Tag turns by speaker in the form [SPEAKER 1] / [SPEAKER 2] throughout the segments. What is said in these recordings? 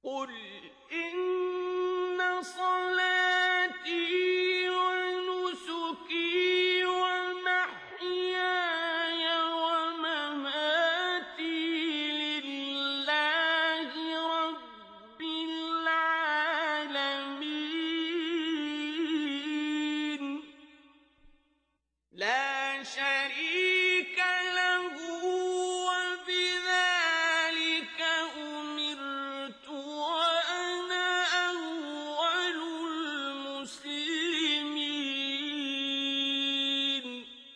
[SPEAKER 1] قل إن صلاتي ونسكي ومحياي ومماتي لله رب العالمين لا شريك له وبذلك أمرت وأنا أول المسلمين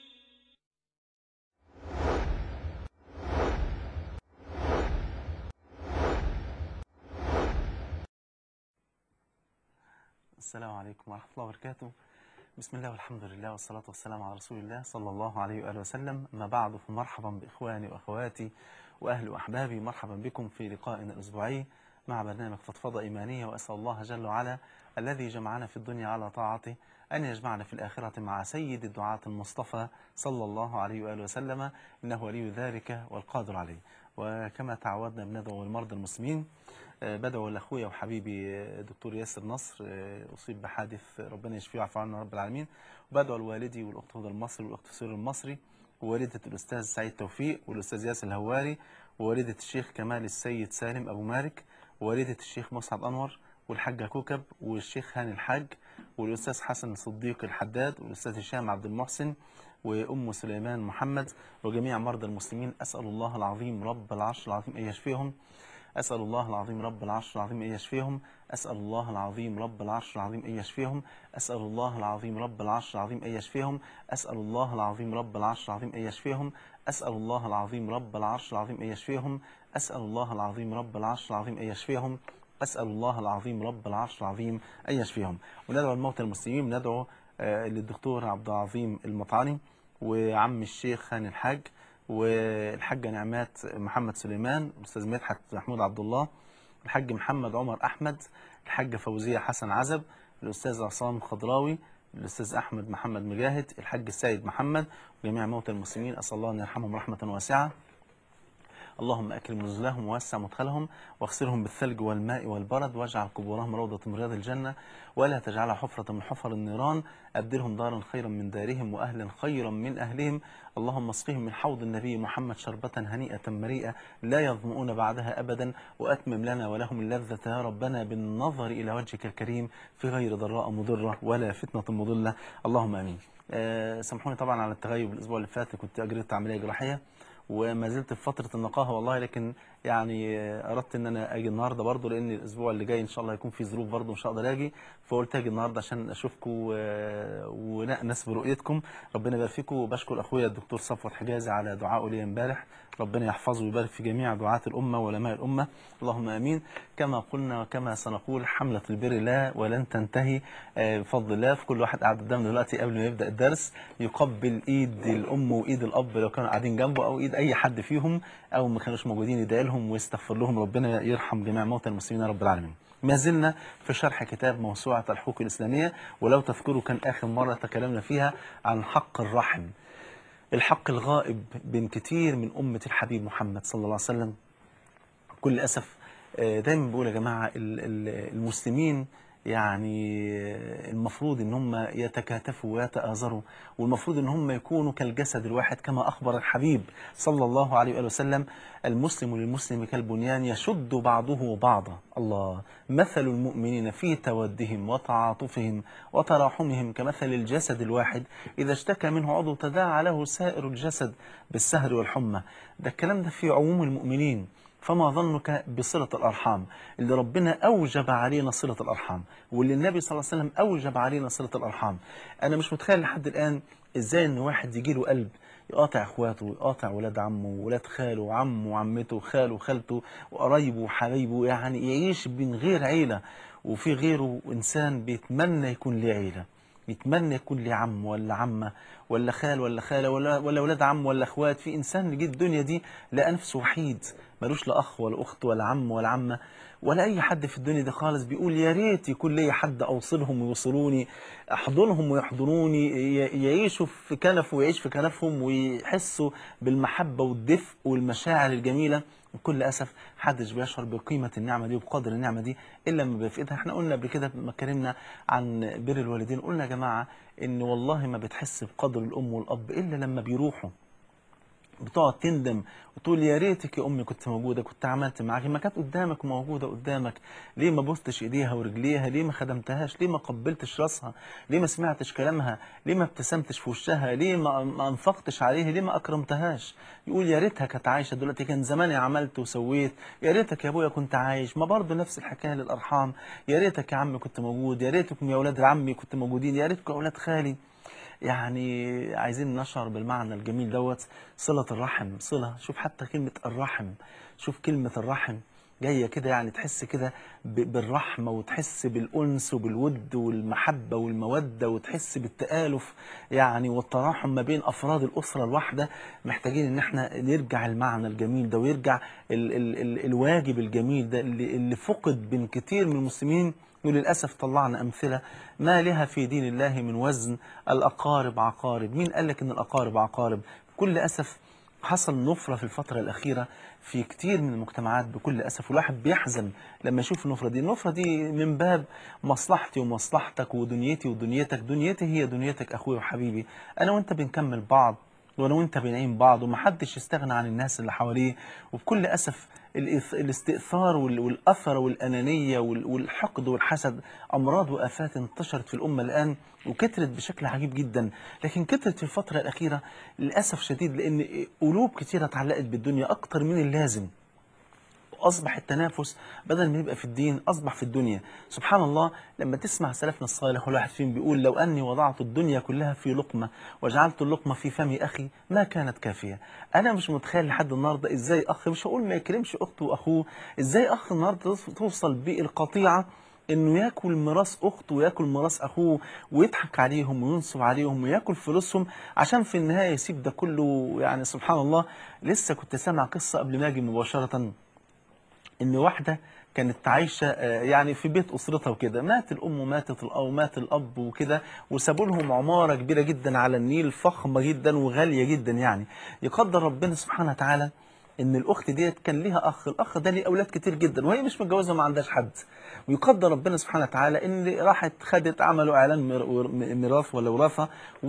[SPEAKER 2] السلام عليكم ورحمة الله وبركاته بسم الله والحمد لله والصلاة والسلام على رسول الله صلى الله عليه وآله وسلم ما بعد فمرحبا بإخواني وأخواتي وأهل وأحبابي مرحبا بكم في لقائنا الأسبوعي مع برنامج فضفضة إيمانية وأسأل الله جل وعلا الذي جمعنا في الدنيا على طاعته أن يجمعنا في الآخرة مع سيد الدعاة المصطفى صلى الله عليه وآله وسلم إنه ولي ذلك والقادر عليه وكما تعودنا بندعو المرضى المسلمين آه، بدعو لاخويا وحبيبي آه، دكتور ياسر نصر آه، اصيب بحادث ربنا يشفيه ويعفو عنه رب العالمين وبدعو لوالدي والاخت هدى المصري والاخت سوري المصري ووالده الاستاذ سعيد توفيق والاستاذ ياسر الهواري ووالده الشيخ كمال السيد سالم ابو مالك ووالده الشيخ مصعب انور والحاجه كوكب والشيخ هاني الحاج والاستاذ حسن صديق الحداد والاستاذ هشام عبد المحسن وام سليمان محمد وجميع مرضى المسلمين اسال الله العظيم رب العرش العظيم ان يشفيهم أسأل الله العظيم رب العرش العظيم أن يشفيهم أسأل الله العظيم رب العرش العظيم أن يشفيهم أسأل الله العظيم رب العرش العظيم أن يشفيهم أسأل الله العظيم رب العرش العظيم أن يشفيهم أسأل الله العظيم رب العرش العظيم أن يشفيهم أسأل الله العظيم رب العرش العظيم أن يشفيهم أسأل الله العظيم رب العرش العظيم أن يشفيهم وندعو الموتى المسلمين ندعو آه، للدكتور عبد العظيم المطعاني وعم الشيخ هاني الحاج والحاجة نعمات محمد سليمان الأستاذ مدحت محمود عبد الله الحاج محمد عمر أحمد الحاجة فوزية حسن عزب الأستاذ عصام خضراوي الأستاذ أحمد محمد مجاهد الحاج السيد محمد وجميع موتى المسلمين أسأل الله أن يرحمهم رحمة واسعة اللهم أكرم نزلهم ووسع مدخلهم واغسلهم بالثلج والماء والبرد واجعل قبورهم روضة من رياض الجنة ولا تجعلها حفرة من حفر النيران أبدلهم دارا خيرا من دارهم وأهلا خيرا من أهلهم اللهم اسقهم من حوض النبي محمد شربة هنيئة مريئة لا يظمؤون بعدها أبدا وأتمم لنا ولهم اللذة يا ربنا بالنظر إلى وجهك الكريم في غير ضراء مضرة ولا فتنة مضلة اللهم آمين أه سامحوني طبعا على التغيب الأسبوع اللي فات كنت أجريت عملية جراحية وما زلت في فترة النقاهة والله لكن يعني أردت إن أنا أجي النهاردة برضه لأن الأسبوع اللي جاي إن شاء الله هيكون في ظروف برضه مش هقدر أجي فقلت أجي النهاردة عشان أشوفكم و- ونأنس برؤيتكم ربنا يبارك فيكم وبشكر أخويا الدكتور صفوت حجازي على دعائه لي امبارح ربنا يحفظه ويبارك في جميع دعاة الأمة وعلماء الأمة اللهم آمين كما قلنا وكما سنقول حملة البر لا ولن تنتهي آه، بفضل الله في كل واحد قاعد قدامنا دلوقتي قبل ما يبدأ الدرس يقبل إيد الأم وإيد الأب لو كانوا قاعدين جنبه أو إيد أي حد فيهم أو ما كانوش موجودين يدعي لهم ويستغفر لهم ربنا يرحم جميع موتى المسلمين يا رب العالمين ما زلنا في شرح كتاب موسوعة الحقوق الإسلامية ولو تذكروا كان آخر مرة تكلمنا فيها عن حق الرحم الحق الغائب بين كتير من أمة الحبيب محمد صلى الله عليه وسلم بكل أسف آه، دايما بقول يا جماعة ال- ال- المسلمين يعني آه، المفروض ان هم يتكاتفوا ويتآزروا والمفروض ان هم يكونوا كالجسد الواحد كما اخبر الحبيب صلى الله عليه وآله وسلم المسلم للمسلم كالبنيان يشد بعضه بعضا الله مثل المؤمنين في تودهم وتعاطفهم وتراحمهم كمثل الجسد الواحد إذا اشتكى منه عضو تداعى له سائر الجسد بالسهر والحمى ده الكلام ده في عموم المؤمنين فما ظنك بصلة الأرحام اللي ربنا أوجب علينا صلة الأرحام واللي النبي صلى الله عليه وسلم أوجب علينا صلة الأرحام أنا مش متخيل لحد الآن إزاي إن واحد يجي له قلب يقاطع اخواته ويقاطع ولاد عمه وولاد خاله وعمه وعمته وخاله وخالته وقرايبه وحبايبه يعني يعيش بين غير عيلة وفي غيره إنسان بيتمنى يكون ليه عيلة يتمنى يكون ليه عم ولا عمة ولا خال ولا خالة ولا ولا ولاد عم ولا اخوات في انسان جه الدنيا دي لقى نفسه وحيد ملوش لا اخ ولا اخت ولا عم ولا عمه ولا اي حد في الدنيا دي خالص بيقول يا ريت يكون لي حد اوصلهم ويوصلوني احضنهم ويحضنوني ي- يعيشوا في كنف ويعيش في كنفهم ويحسوا بالمحبه والدفء والمشاعر الجميله بكل اسف محدش بيشعر بقيمه النعمه دي وبقدر النعمه دي الا لما بيبقى في ايدها احنا قلنا قبل كده لما اتكلمنا عن بر الوالدين قلنا يا جماعه ان والله ما بتحس بقدر الام والاب الا لما بيروحوا بتقعد تندم وتقول يا ريتك يا امي كنت موجوده كنت عملت معاك ما كانت قدامك وموجوده قدامك ليه ما بوستش ايديها ورجليها ليه ما خدمتهاش ليه ما قبلتش راسها ليه ما سمعتش كلامها ليه ما ابتسمتش في وشها ليه ما, ما انفقتش عليها ليه ما اكرمتهاش يقول يا ريتها كانت عايشه دلوقتي كان زماني عملت وسويت يا ريتك يا ابويا كنت عايش ما برضه نفس الحكايه للارحام يا ريتك يا عمي كنت موجود يا ريتكم يا اولاد عمي كنتوا موجودين يا ريتكم يا اولاد خالي يعني عايزين نشعر بالمعنى الجميل دوت صلة الرحم صلة شوف حتى كلمة الرحم شوف كلمة الرحم جاية كده يعني تحس كده ب- بالرحمة وتحس بالأنس وبالود والمحبة والمودة وتحس بالتآلف يعني والتراحم ما بين أفراد الأسرة الواحدة محتاجين إن احنا نرجع المعنى الجميل ده ويرجع ال ال ال الواجب الجميل ده اللي, اللي فقد بين كتير من المسلمين وللأسف طلعنا أمثلة ما لها في دين الله من وزن الأقارب عقارب مين قال لك إن الأقارب عقارب بكل أسف حصل نفرة في الفترة الأخيرة في كتير من المجتمعات بكل أسف والواحد بيحزن لما يشوف النفرة دي النفرة دي من باب مصلحتي ومصلحتك ودنيتي ودنيتك دنيتي هي دنيتك أخوي وحبيبي أنا وأنت بنكمل بعض وانا وانت بنعين بعض ومحدش يستغنى عن الناس اللي حواليه وبكل اسف الإث- الاستئثار وال- والاثر والانانيه وال- والحقد والحسد امراض وافات انتشرت في الامه الان وكترت بشكل عجيب جدا لكن كترت في الفتره الاخيره للاسف شديد لان قلوب كتيره اتعلقت بالدنيا اكتر من اللازم واصبح التنافس بدل ما يبقى في الدين اصبح في الدنيا سبحان الله لما تسمع سلفنا الصالح كل واحد فيهم بيقول لو اني وضعت الدنيا كلها في لقمه وجعلت اللقمه في فم اخي ما كانت كافيه انا مش متخيل لحد النهارده ازاي اخ مش هقول ما يكرمش اخته واخوه ازاي اخ النهارده توصل بيه القطيعه انه ياكل ميراث اخته وياكل ميراث اخوه ويضحك عليهم وينصب عليهم وياكل فلوسهم عشان في النهايه يسيب ده كله يعني سبحان الله لسه كنت سامع قصه قبل ما اجي مباشره ان واحده كانت عايشه آه، يعني في بيت اسرتها وكده مات الام وماتت الاب ومات الاب وكده وسابوا لهم عماره كبيره جدا على النيل فخمه جدا وغاليه جدا يعني يقدر ربنا سبحانه وتعالى ان الاخت ديت كان ليها اخ الاخ ده ليه اولاد كتير جدا وهي مش متجوزه وما عندهاش حد ويقدر ربنا سبحانه وتعالى ان راحت خدت عملوا اعلان مير- ميراث ولا وراثه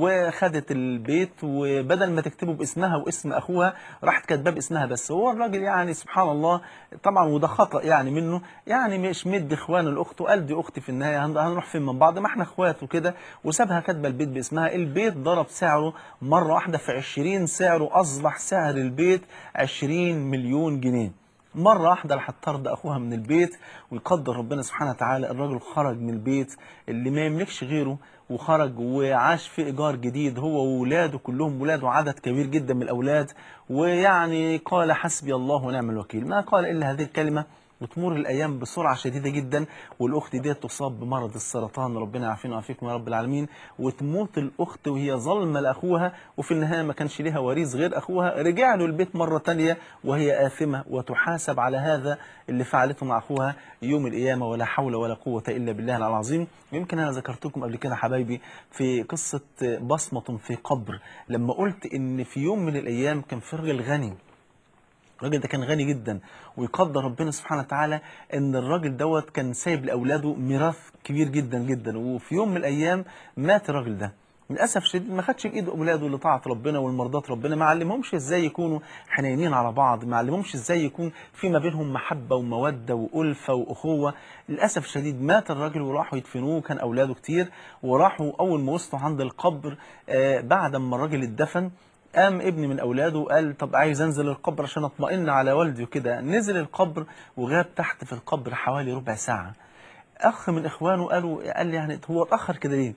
[SPEAKER 2] وخدت البيت وبدل ما تكتبه باسمها واسم اخوها راحت كاتباه باسمها بس هو الراجل يعني سبحان الله طبعا وده خطا يعني منه يعني مش مد اخوان الاخت وقال دي اختي في النهايه هن- هنروح فين من بعض ما احنا اخوات وكده وسابها كاتبه البيت باسمها البيت ضرب سعره مره واحده في 20 سعره اصبح سعر البيت 20 مليون جنيه مرة واحدة راح تطرد أخوها من البيت ويقدر ربنا سبحانه وتعالى الراجل خرج من البيت اللي ما يملكش غيره وخرج وعاش في إيجار جديد هو وولاده كلهم ولاده عدد كبير جدا من الأولاد ويعني قال حسبي الله ونعم الوكيل ما قال إلا هذه الكلمة وتمر الأيام بسرعة شديدة جدا والأخت دي تصاب بمرض السرطان ربنا يعافينا ويعافيكم يا رب العالمين وتموت الأخت وهي ظلمة لأخوها وفي النهاية ما كانش ليها وريث غير أخوها رجع له البيت مرة تانية وهي آثمة وتحاسب على هذا اللي فعلته مع أخوها يوم القيامة ولا حول ولا قوة إلا بالله العظيم ويمكن أنا ذكرتكم قبل كده حبايبي في قصة بصمة في قبر لما قلت إن في يوم من الأيام كان في راجل غني الراجل ده كان غني جدا ويقدر ربنا سبحانه وتعالى ان الراجل دوت كان سايب لاولاده ميراث كبير جدا جدا وفي يوم من الايام مات الراجل ده للاسف شديد ما خدش بايد اولاده لطاعه ربنا والمرضات ربنا ما علمهمش ازاي يكونوا حنينين على بعض ما علمهمش ازاي يكون في ما بينهم محبه وموده والفه واخوه للاسف شديد مات الراجل وراحوا يدفنوه كان اولاده كتير وراحوا اول ما وصلوا عند القبر آه بعد ما الراجل اتدفن قام ابني من اولاده قال طب عايز انزل القبر عشان اطمئن على والدي وكده نزل القبر وغاب تحت في القبر حوالي ربع ساعه اخ من اخوانه قالوا قال لي يعني هو اتاخر كده ليه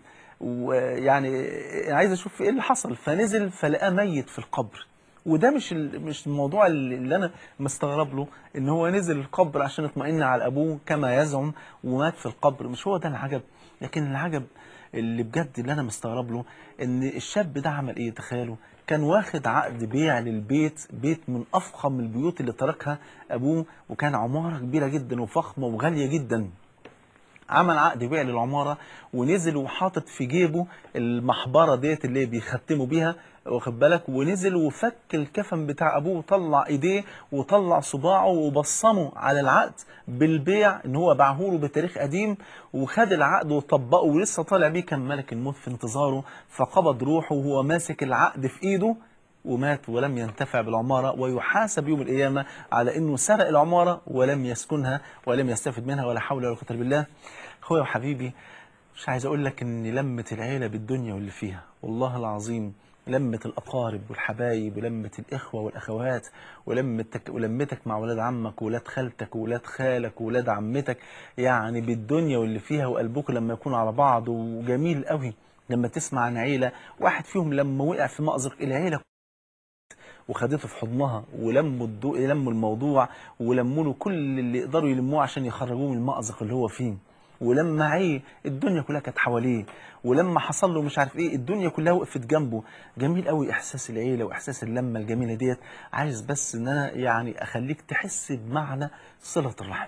[SPEAKER 2] ويعني عايز اشوف ايه اللي حصل فنزل فلقاه ميت في القبر وده مش ال- مش الموضوع اللي اللي انا مستغرب له ان هو نزل القبر عشان يطمئن على ابوه كما يزعم ومات في القبر مش هو ده العجب لكن العجب اللي بجد اللي انا مستغرب له ان الشاب ده عمل ايه تخيلوا كان واخد عقد بيع للبيت بيت من افخم البيوت اللي تركها ابوه وكان عماره كبيره جدا وفخمه وغاليه جدا عمل عقد بيع للعمارة ونزل وحاطط في جيبه المحبرة ديت اللي بيختموا بيها واخد بالك ونزل وفك الكفن بتاع ابوه وطلع ايديه وطلع صباعه وبصمه على العقد بالبيع ان هو باعه له بتاريخ قديم وخد العقد وطبقه ولسه طالع بيه كان ملك الموت في انتظاره فقبض روحه وهو ماسك العقد في ايده ومات ولم ينتفع بالعمارة ويحاسب يوم القيامة على أنه سرق العمارة ولم يسكنها ولم يستفد منها ولا حول ولا قوة إلا بالله أخويا وحبيبي مش عايز أقول لك أن لمة العيلة بالدنيا واللي فيها والله العظيم لمة الأقارب والحبايب ولمة الإخوة والأخوات ولمتك ولمتك مع ولاد عمك وولاد خالتك وولاد خالك وولاد عمتك يعني بالدنيا واللي فيها وقلبكم لما يكونوا على بعض وجميل قوي لما تسمع عن عيلة واحد فيهم لما وقع في مأزق العيلة وخدته في حضنها ولموا الدو... لموا الموضوع ولموا له كل اللي يقدروا يلموه عشان يخرجوه من المأزق اللي هو فيه ولما عيه الدنيا كلها كانت حواليه ولما حصل له مش عارف ايه الدنيا كلها وقفت جنبه جميل قوي احساس العيله واحساس اللمه الجميله ديت عايز بس ان انا يعني اخليك تحس بمعنى صله الرحم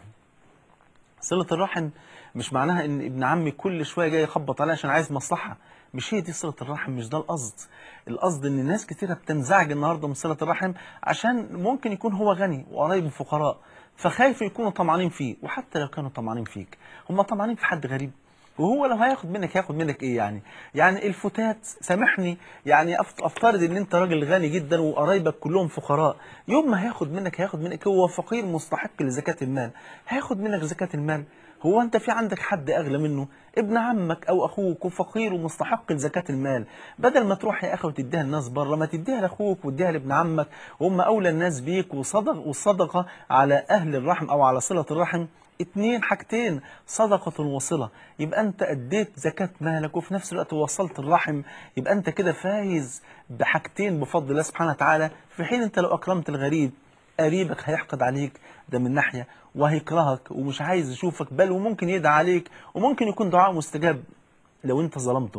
[SPEAKER 2] صله الرحم مش معناها ان ابن عمي كل شويه جاي يخبط عليا عشان عايز مصلحه مش هي دي صله الرحم مش ده القصد القصد ان ناس كتيره بتنزعج النهارده من صله الرحم عشان ممكن يكون هو غني وقرايبه فقراء فخايف يكونوا طمعانين فيه وحتى لو كانوا طمعانين فيك هم طمعانين في حد غريب وهو لو هياخد منك هياخد منك ايه يعني يعني الفتات سامحني يعني أفت- افترض ان انت راجل غني جدا وقرايبك كلهم فقراء يوم ما هياخد منك هياخد منك هو فقير مستحق لزكاة المال هياخد منك زكاة المال هو انت في عندك حد اغلى منه ابن عمك او اخوك وفقير ومستحق لزكاة المال بدل ما تروح يا اخي وتديها للناس بره ما تديها لاخوك وتديها لابن عمك وهم اولى الناس بيك وصدق والصدقة على اهل الرحم او على صلة الرحم اتنين حاجتين صدقة وصلة يبقى انت اديت زكاة مالك وفي نفس الوقت وصلت الرحم يبقى انت كده فايز بحاجتين بفضل الله سبحانه وتعالى في حين انت لو اكرمت الغريب قريبك هيحقد عليك ده من ناحية وهيكرهك ومش عايز يشوفك بل وممكن يدعي عليك وممكن يكون دعاء مستجاب لو انت ظلمته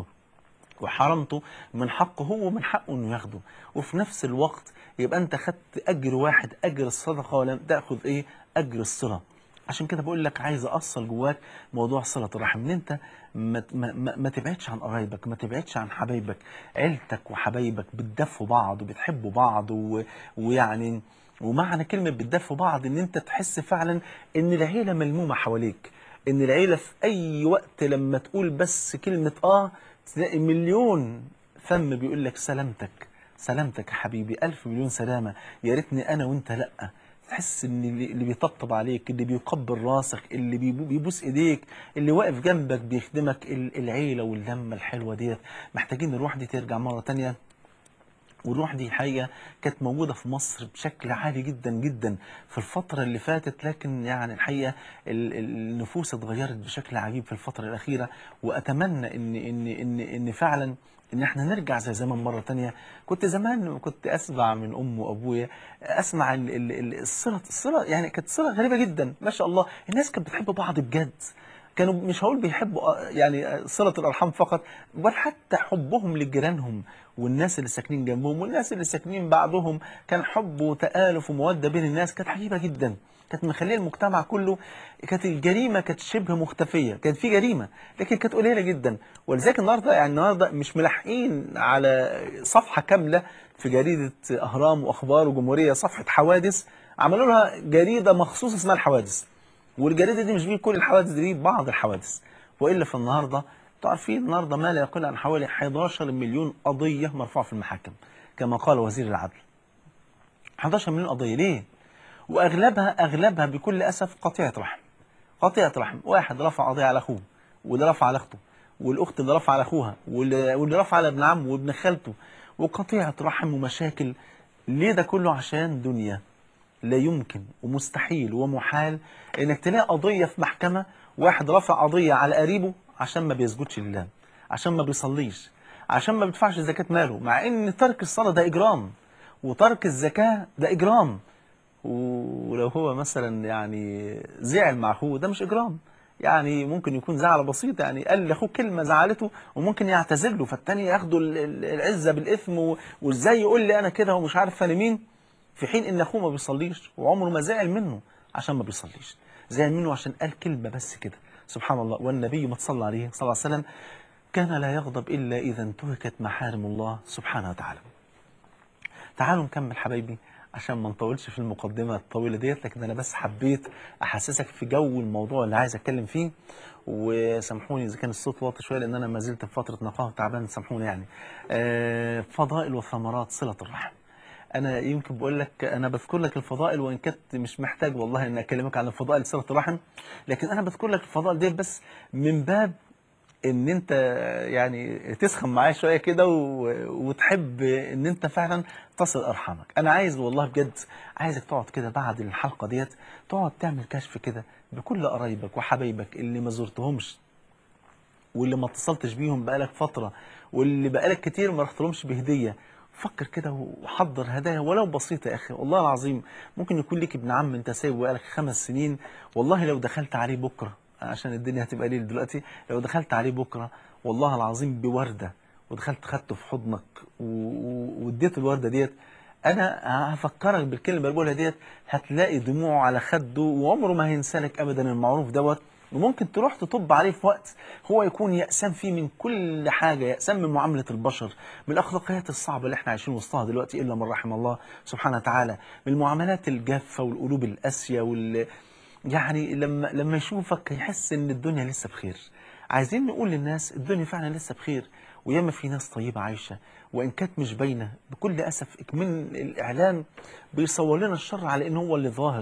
[SPEAKER 2] وحرمته من حقه هو ومن حقه انه ياخده وفي نفس الوقت يبقى انت خدت اجر واحد اجر الصدقه ولم تاخذ ايه اجر الصله عشان كده بقول لك عايز اصل جواك موضوع صله الرحم ان انت ما, ما, ما, ما تبعدش عن قرايبك ما تبعدش عن حبايبك عيلتك وحبايبك بتدفوا بعض وبتحبوا بعض و... ويعني ومعنى كلمه بتدفوا بعض ان انت تحس فعلا ان العيله ملمومه حواليك ان العيله في اي وقت لما تقول بس كلمه اه تلاقي مليون فم بيقول لك سلامتك سلامتك يا حبيبي ألف مليون سلامة يا ريتني أنا وأنت لأ تحس ان اللي اللي بيطبطب عليك اللي بيقبل راسك اللي بيبو- بيبوس ايديك اللي واقف جنبك بيخدمك ال- العيله واللمه الحلوه ديت محتاجين الروح دي ترجع مره تانية والروح دي حقيقة كانت موجودة في مصر بشكل عالي جدا جدا في الفترة اللي فاتت لكن يعني الحقيقة ال- ال- النفوس اتغيرت بشكل عجيب في الفترة الأخيرة وأتمنى إن إن إن إن فعلا إن إحنا نرجع زي زمان مرة تانية كنت زمان كنت أسمع من أم وأبويا أسمع ال- ال- ال- الصلة الصلة يعني كانت صلة غريبة جدا ما شاء الله الناس كانت بتحب بعض بجد كانوا مش هقول بيحبوا آه، يعني آه، صلة الأرحام فقط بل حتى حبهم لجيرانهم والناس اللي ساكنين جنبهم والناس اللي ساكنين بعدهم كان حب وتآلف ومودة بين الناس كانت عجيبة جدا كانت مخليه المجتمع كله كانت الجريمة كانت شبه مختفية كانت في جريمة لكن كانت قليلة جدا ولذلك النهاردة يعني النهاردة مش ملاحقين على صفحة كاملة في جريدة أهرام وأخبار وجمهورية صفحة حوادث عملوا لها جريدة مخصوص اسمها الحوادث والجريده دي مش بيه كل الحوادث دي بيه بعض الحوادث والا في النهارده انتوا عارفين النهارده ما لا يقل عن حوالي 11 مليون قضيه مرفوعه في المحاكم كما قال وزير العدل 11 مليون قضيه ليه واغلبها اغلبها بكل اسف قطيعه رحم قطيعه رحم واحد رفع قضيه على اخوه واللي رفع على اخته والاخت اللي رفع على اخوها واللي واللي رفع على ابن عمه وابن خالته وقطيعه رحم ومشاكل ليه ده كله عشان دنيا لا يمكن ومستحيل ومحال انك تلاقي قضيه في محكمه واحد رفع قضيه على قريبه عشان ما بيسجدش لله عشان ما بيصليش عشان ما بيدفعش زكاه ماله مع ان ترك الصلاه ده اجرام وترك الزكاه ده اجرام ولو هو مثلا يعني زعل مع اخوه ده مش اجرام يعني ممكن يكون زعل بسيط يعني قال لاخوه كلمه زعلته وممكن يعتذر له فالتاني ياخده ال- ال- العزه بالاثم و- وازاي يقول لي انا كده ومش عارف انا مين في حين ان اخوه ما بيصليش وعمره ما زعل منه عشان ما بيصليش زعل منه عشان قال كلمه بس كده سبحان الله والنبي ما تصلى عليه صلى الله عليه وسلم كان لا يغضب الا اذا انتهكت محارم الله سبحانه وتعالى تعالوا نكمل حبايبي عشان ما نطولش في المقدمة الطويلة ديت لكن أنا بس حبيت أحسسك في جو الموضوع اللي عايز أتكلم فيه وسامحوني إذا كان الصوت واطي شوية لأن أنا ما زلت في فترة نقاهة تعبان سامحوني يعني آه، فضائل وثمرات صلة الرحم أنا يمكن بقول لك أنا بذكر لك الفضائل وإن كنت مش محتاج والله إن أكلمك عن الفضائل صلة الرحم لكن أنا بذكر لك الفضائل ديت بس من باب ان انت يعني تسخن معايا شويه كده و- وتحب ان انت فعلا تصل ارحامك انا عايز والله بجد عايزك تقعد كده بعد الحلقه ديت تقعد تعمل كشف كده بكل قرايبك وحبايبك اللي ما زرتهمش واللي ما اتصلتش بيهم بقالك فتره واللي بقالك كتير ما رحتلهمش بهديه فكر كده وحضر هدايا ولو بسيطة يا أخي والله العظيم ممكن يكون لك ابن عم أنت سايبه بقالك خمس سنين والله لو دخلت عليه بكرة عشان الدنيا هتبقى ليل دلوقتي لو دخلت عليه بكرة والله العظيم بوردة ودخلت خدته في حضنك و- و- واديته الوردة ديت أنا هفكرك بالكلمة اللي بقولها ديت هتلاقي دموعه على خده وعمره ما هينسى لك أبدا المعروف دوت وممكن تروح تطب عليه في وقت هو يكون يأسان فيه من كل حاجة يأسان من معاملة البشر من الأخلاقيات الصعبة اللي احنا عايشين وسطها دلوقتي إلا من رحم الله سبحانه وتعالى من المعاملات الجافة والقلوب القاسية وال يعني لما لما يشوفك يحس ان الدنيا لسه بخير عايزين نقول للناس الدنيا فعلا لسه بخير وياما في ناس طيبة عايشة وإن كانت مش باينة بكل أسف من الإعلام بيصور لنا الشر على إن هو اللي ظاهر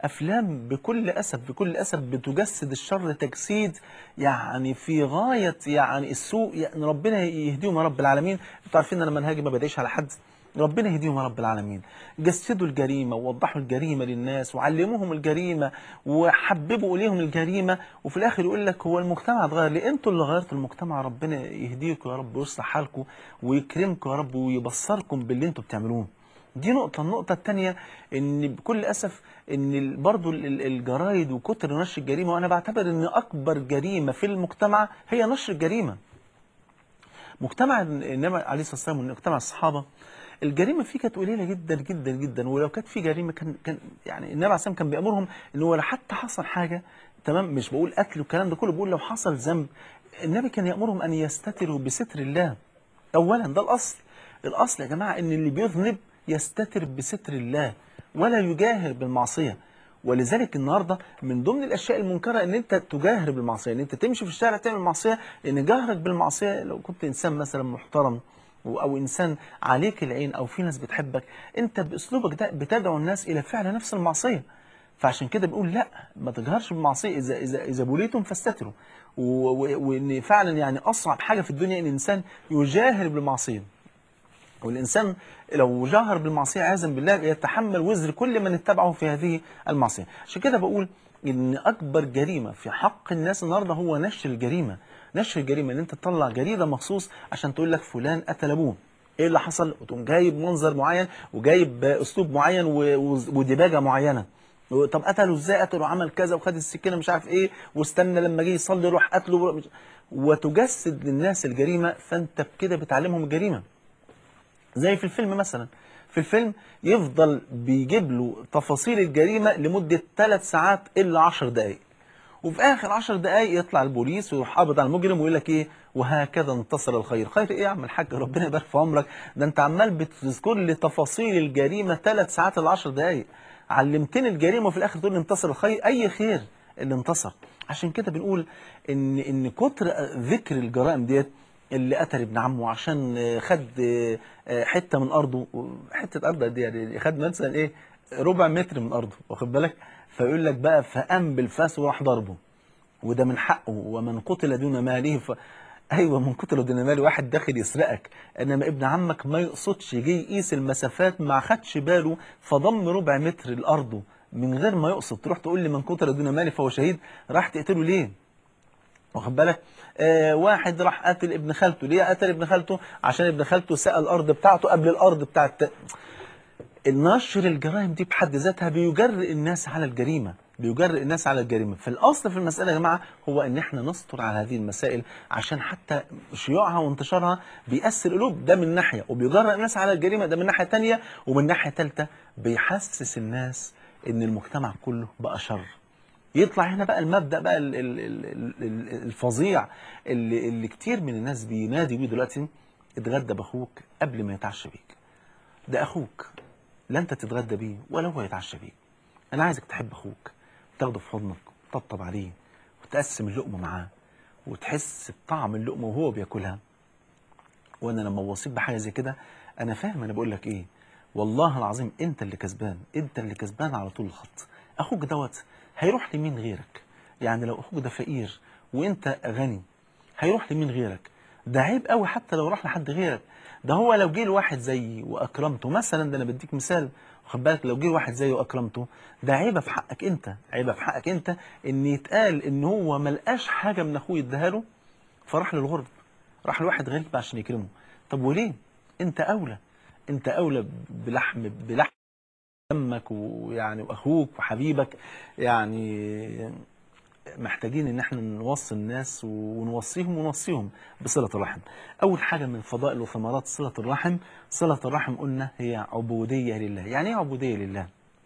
[SPEAKER 2] أفلام بكل أسف بكل أسف بتجسد الشر تجسيد يعني في غاية يعني السوء يعني ربنا يهديهم يا رب العالمين انتوا عارفين أنا منهجي ما بدعيش على حد ربنا يهديهم يا رب العالمين جسدوا الجريمة ووضحوا الجريمة للناس وعلموهم الجريمة وحببوا إليهم الجريمة وفي الآخر يقول لك هو المجتمع اتغير ليه انتوا اللي غيرتوا المجتمع ربنا يهديكم يا رب ويصلح حالكم ويكرمكم يا رب ويبصركم باللي انتوا بتعملوه دي نقطة النقطة الثانية ان بكل أسف ان ال- برضو ال- ال- الجرايد وكتر نشر الجريمة وانا بعتبر ان اكبر جريمة في المجتمع هي نشر الجريمة مجتمع النبي عليه الصلاه والسلام ومجتمع الصحابه الجريمه فيه كانت قليله جدا جدا جدا ولو كانت في جريمه كان كان يعني النبي عليه الصلاه والسلام كان بيامرهم ان هو لو حتى حصل حاجه تمام مش بقول قتل والكلام ده كله بقول لو حصل ذنب النبي كان يامرهم ان يستتروا بستر الله اولا ده الاصل الاصل يا جماعه ان اللي بيذنب يستتر بستر الله ولا يجاهر بالمعصيه ولذلك النهارده من ضمن الاشياء المنكره ان انت تجاهر بالمعصيه ان انت تمشي في الشارع تعمل معصيه لان جهرك بالمعصيه لو كنت انسان مثلا محترم و- او انسان عليك العين او في ناس بتحبك انت باسلوبك ده بتدعو الناس الى فعل نفس المعصيه فعشان كده بنقول لا ما تجهرش بالمعصيه اذا اذا اذا بوليتم فاستتروا و- و- وان فعلا يعني اصعب حاجه في الدنيا ان الانسان يجاهر بالمعصيه والإنسان لو جاهر بالمعصية عياذا بالله يتحمل وزر كل من اتبعه في هذه المعصية عشان كده بقول إن أكبر جريمة في حق الناس النهاردة هو نشر الجريمة نشر الجريمة إن أنت تطلع جريدة مخصوص عشان تقول لك فلان قتل أبوه إيه اللي حصل وتقوم جايب منظر معين وجايب أسلوب معين و- و- ودباجة معينة طب قتله ازاي قتله عمل كذا وخد السكينه مش عارف ايه واستنى لما جه يصلي روح قتله مش- وتجسد للناس الجريمه فانت بكده بتعلمهم الجريمه زي في الفيلم مثلا في الفيلم يفضل بيجيب له تفاصيل الجريمة لمدة 3 ساعات إلا 10 دقايق وفي آخر 10 دقايق يطلع البوليس ويروح قابض على المجرم ويقول لك إيه وهكذا انتصر الخير خير إيه يا عم الحاج ربنا يبارك في عمرك ده أنت عمال بتذكر لي تفاصيل الجريمة 3 ساعات إلا 10 دقايق علمتني الجريمة وفي الآخر تقول لي انتصر الخير أي خير اللي انتصر عشان كده بنقول إن إن كتر ذكر الجرائم ديت اللي قتل ابن عمه عشان خد حته من ارضه حته ارض قد ايه يعني خد مثلا ايه ربع متر من ارضه واخد بالك فيقول لك بقى فقام بالفاس وراح ضربه وده من حقه ومن قتل دون ماله ف... ايوه من قتل دون ماله واحد داخل يسرقك انما ابن عمك ما يقصدش جه يقيس المسافات ما خدش باله فضم ربع متر لارضه من غير ما يقصد تروح تقول لي من قتل دون ماله فهو شهيد راح تقتله ليه واخد بالك آه واحد راح قتل ابن خالته ليه قتل ابن خالته عشان ابن خالته سقى الارض بتاعته قبل الارض بتاعت النشر الجرائم دي بحد ذاتها بيجرئ الناس على الجريمه بيجرئ الناس على الجريمه فالاصل في المساله يا جماعه هو ان احنا نستر على هذه المسائل عشان حتى شيوعها وانتشارها بيأثر القلوب ده من ناحيه وبيجرئ الناس على الجريمه ده من ناحيه تانية ومن ناحيه ثالثه بيحسس الناس ان المجتمع كله بقى شر يطلع هنا بقى المبدأ بقى ال- ال- ال- ال- الفظيع اللي, اللي كتير من الناس بينادي بيه دلوقتي اتغدى باخوك قبل ما يتعشى بيك ده اخوك لا انت تتغدى بيه ولا هو يتعشى بيك انا عايزك تحب اخوك تاخده في حضنك وتطبطب عليه وتقسم اللقمه معاه وتحس بطعم اللقمه وهو بياكلها وانا لما بوصيك بحاجه زي كده انا فاهم انا بقول لك ايه والله العظيم انت اللي كسبان انت اللي كسبان على طول الخط اخوك دوت هيروح لمين غيرك يعني لو اخوك ده فقير وانت غني هيروح لمين غيرك ده عيب قوي حتى لو راح لحد غيرك ده هو لو جه لواحد زيي واكرمته مثلا ده انا بديك مثال واخد بالك لو جه واحد زيي واكرمته ده عيبه في حقك انت عيبه في حقك انت ان يتقال ان هو ملقاش حاجه من اخوه يديها له فراح للغرب راح لواحد غريب عشان يكرمه طب وليه انت اولى انت اولى بلحم بلحم دمك ويعني واخوك وحبيبك يعني محتاجين ان احنا نوصي الناس ونوصيهم ونوصيهم بصلة الرحم اول حاجة من فضائل وثمرات صلة الرحم صلة الرحم قلنا هي عبودية لله يعني ايه عبودية لله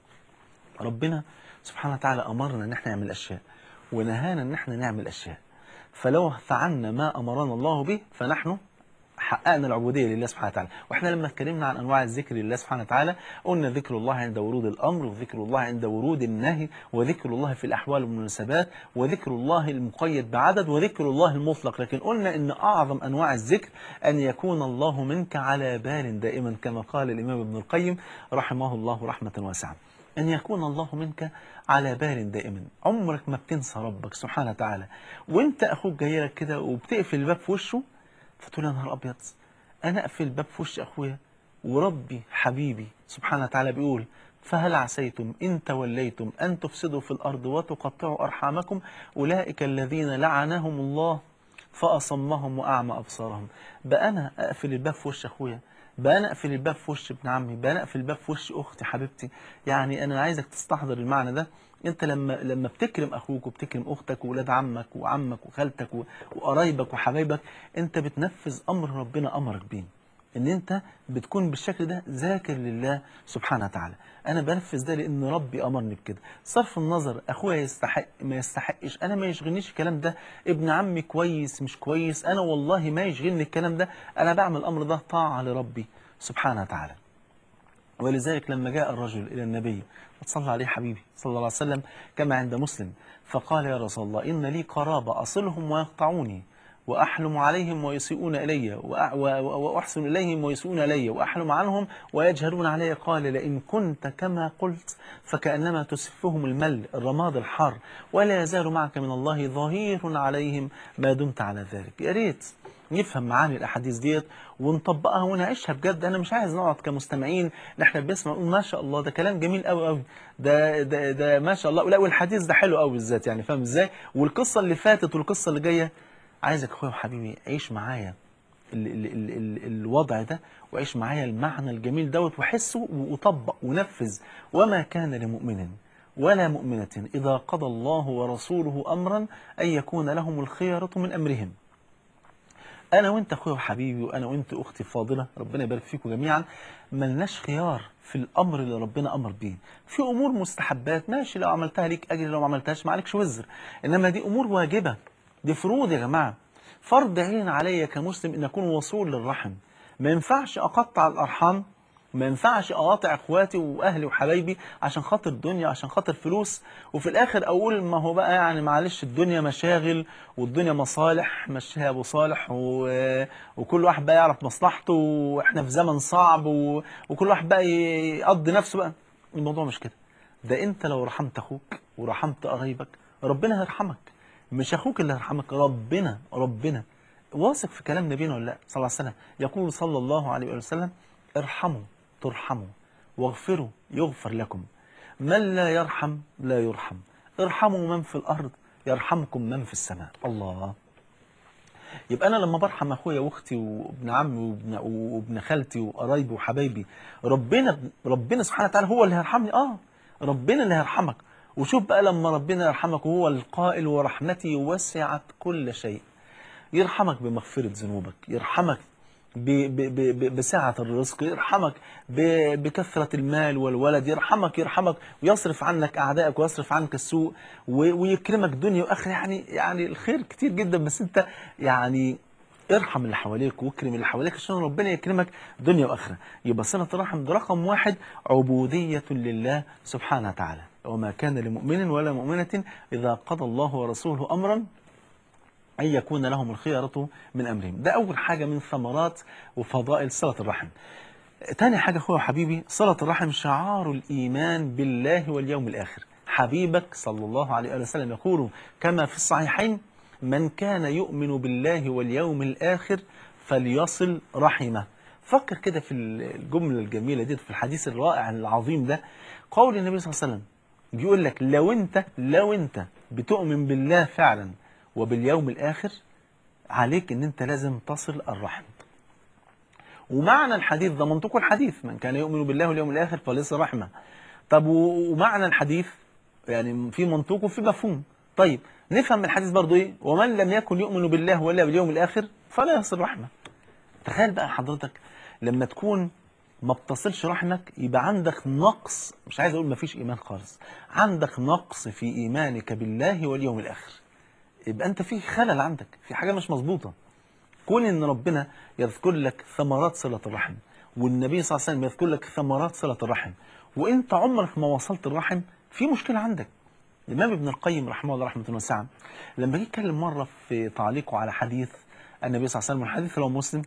[SPEAKER 2] ربنا سبحانه وتعالى امرنا ان احنا نعمل اشياء ونهانا ان احنا نعمل اشياء فلو فعلنا ما امرنا الله به فنحن حققنا العبودية لله سبحانه وتعالى واحنا لما اتكلمنا عن انواع الذكر لله سبحانه وتعالى قلنا ذكر الله عند ورود الامر وذكر الله عند ورود النهي وذكر الله في الاحوال والمناسبات وذكر الله المقيد بعدد وذكر الله المطلق لكن قلنا ان اعظم انواع الذكر ان يكون الله منك على بال دائما كما قال الامام ابن القيم رحمه الله رحمة واسعة أن يكون الله منك على بال دائما عمرك ما بتنسى ربك سبحانه وتعالى وانت أخوك جاي لك كده وبتقفل الباب في وشه فتقول يا نهار أبيض أنا أقفل الباب في وش أخويا وربي حبيبي سبحانه وتعالى بيقول فهل عسيتم إن توليتم أن تفسدوا في الأرض وتقطعوا أرحامكم أولئك الذين لعنهم الله فأصمهم وأعمى أبصارهم بقى أنا أقفل الباب في وش أخويا بقى أنا أقفل الباب في وش ابن عمي بقى أنا أقفل الباب في وش أختي حبيبتي يعني أنا عايزك تستحضر المعنى ده انت لما لما بتكرم اخوك وبتكرم اختك وولاد عمك وعمك وخالتك و- وقرايبك وحبايبك انت بتنفذ امر ربنا امرك بيه ان انت بتكون بالشكل ده ذاكر لله سبحانه وتعالى انا بنفذ ده لان ربي امرني بكده صرف النظر اخويا يستحق ما يستحقش انا ما يشغلنيش الكلام ده ابن عمي كويس مش كويس انا والله ما يشغلني الكلام ده انا بعمل الامر ده طاعه لربي سبحانه وتعالى ولذلك لما جاء الرجل إلى النبي وصلى عليه حبيبي صلى الله عليه وسلم كما عند مسلم فقال يا رسول الله إن لي قرابة أصلهم ويقطعوني وأحلم عليهم ويسيئون إلي وأ- و- وأحسن إليهم ويسيئون إلي وأحلم عنهم ويجهلون علي قال لئن كنت كما قلت فكأنما تسفهم المل الرماد الحار ولا يزال معك من الله ظهير عليهم ما دمت على ذلك يا ريت نفهم معاني الاحاديث ديت ونطبقها ونعيشها بجد انا مش عايز نقعد كمستمعين ان احنا بنسمع نقول ما شاء الله ده كلام جميل قوي قوي ده ده ده ما شاء الله لا والحديث ده حلو قوي بالذات يعني فاهم ازاي والقصه اللي فاتت والقصه اللي جايه عايزك اخويا وحبيبي عيش معايا ال ال ال ال الوضع ده وعيش معايا المعنى الجميل دوت وحسه وطبق ونفذ وما كان لمؤمن ولا مؤمنة إذا قضى الله ورسوله أمرا أن يكون لهم الخيرة من أمرهم انا وانت اخويا وحبيبي وانا وانت اختي الفاضله ربنا يبارك فيكم جميعا ملناش خيار في الامر اللي ربنا امر بيه في امور مستحبات ماشي لو عملتها ليك اجر لو ما عملتهاش ما عليكش وزر انما دي امور واجبه دي فروض يا جماعه فرض عين عليا كمسلم ان اكون وصول للرحم ما ينفعش اقطع الارحام ما ينفعش اقاطع اخواتي واهلي وحبايبي عشان خاطر الدنيا عشان خاطر فلوس وفي الاخر اقول ما هو بقى يعني معلش الدنيا مشاغل والدنيا مصالح مشيها ابو صالح و... وكل واحد بقى يعرف مصلحته واحنا في زمن صعب و... وكل واحد بقى يقضي نفسه بقى الموضوع مش كده ده انت لو رحمت اخوك ورحمت قرايبك ربنا هيرحمك مش اخوك اللي هيرحمك ربنا ربنا واثق في كلام نبينا ولا لا صلى الله عليه وسلم يقول صلى الله عليه وآله وسلم ارحموا ترحموا واغفروا يغفر لكم من لا يرحم لا يرحم ارحموا من في الأرض يرحمكم من في السماء الله يبقى أنا لما برحم أخويا وأختي وابن عمي وابن, وابن خالتي وقرايبي وحبايبي ربنا ربنا سبحانه وتعالى هو اللي هيرحمني آه ربنا اللي هيرحمك وشوف بقى لما ربنا يرحمك وهو القائل ورحمتي وسعت كل شيء يرحمك بمغفرة ذنوبك يرحمك ب ب ب ب بسعة الرزق يرحمك ب بكثرة المال والولد يرحمك يرحمك ويصرف عنك أعدائك ويصرف عنك السوء و- ويكرمك دنيا وآخرة يعني يعني الخير كتير جدا بس أنت يعني ارحم اللي حواليك واكرم اللي حواليك عشان ربنا يكرمك دنيا واخره يبقى صله الرحم ده رقم واحد عبوديه لله سبحانه وتعالى وما كان لمؤمن ولا مؤمنه اذا قضى الله ورسوله امرا أن يكون لهم الخيرة من أمرهم ده أول حاجة من ثمرات وفضائل صلة الرحم تاني حاجة أخويا وحبيبي صلة الرحم شعار الإيمان بالله واليوم الآخر حبيبك صلى الله عليه وآله وسلم يقول كما في الصحيحين من كان يؤمن بالله واليوم الآخر فليصل رحمه فكر كده في الجملة الجميلة دي في الحديث الرائع العظيم ده قول النبي صلى الله عليه وسلم بيقول لك لو انت لو انت بتؤمن بالله فعلا وباليوم الآخر عليك ان انت لازم تصل الرحم ومعنى الحديث ده منطق الحديث من كان يؤمن بالله واليوم الآخر فليصل رحمه طب و- ومعنى الحديث يعني في منطوق وفي مفهوم طيب نفهم من الحديث برضو ايه ومن لم يكن يؤمن بالله ولا باليوم الآخر فلا يصل رحمه تخيل بقى حضرتك لما تكون ما بتصلش رحمك يبقى عندك نقص مش عايز اقول ما فيش ايمان خالص عندك نقص في ايمانك بالله واليوم الاخر يبقى انت في خلل عندك في حاجه مش مظبوطه كون ان ربنا يذكر لك ثمرات صله الرحم والنبي صلى الله عليه وسلم يذكر لك ثمرات صله الرحم وانت عمرك ما وصلت الرحم في مشكله عندك الامام ابن القيم رحمه الله رحمه واسعه لما جه يتكلم مره في تعليقه على حديث النبي صلى الله عليه وسلم الحديث لو مسلم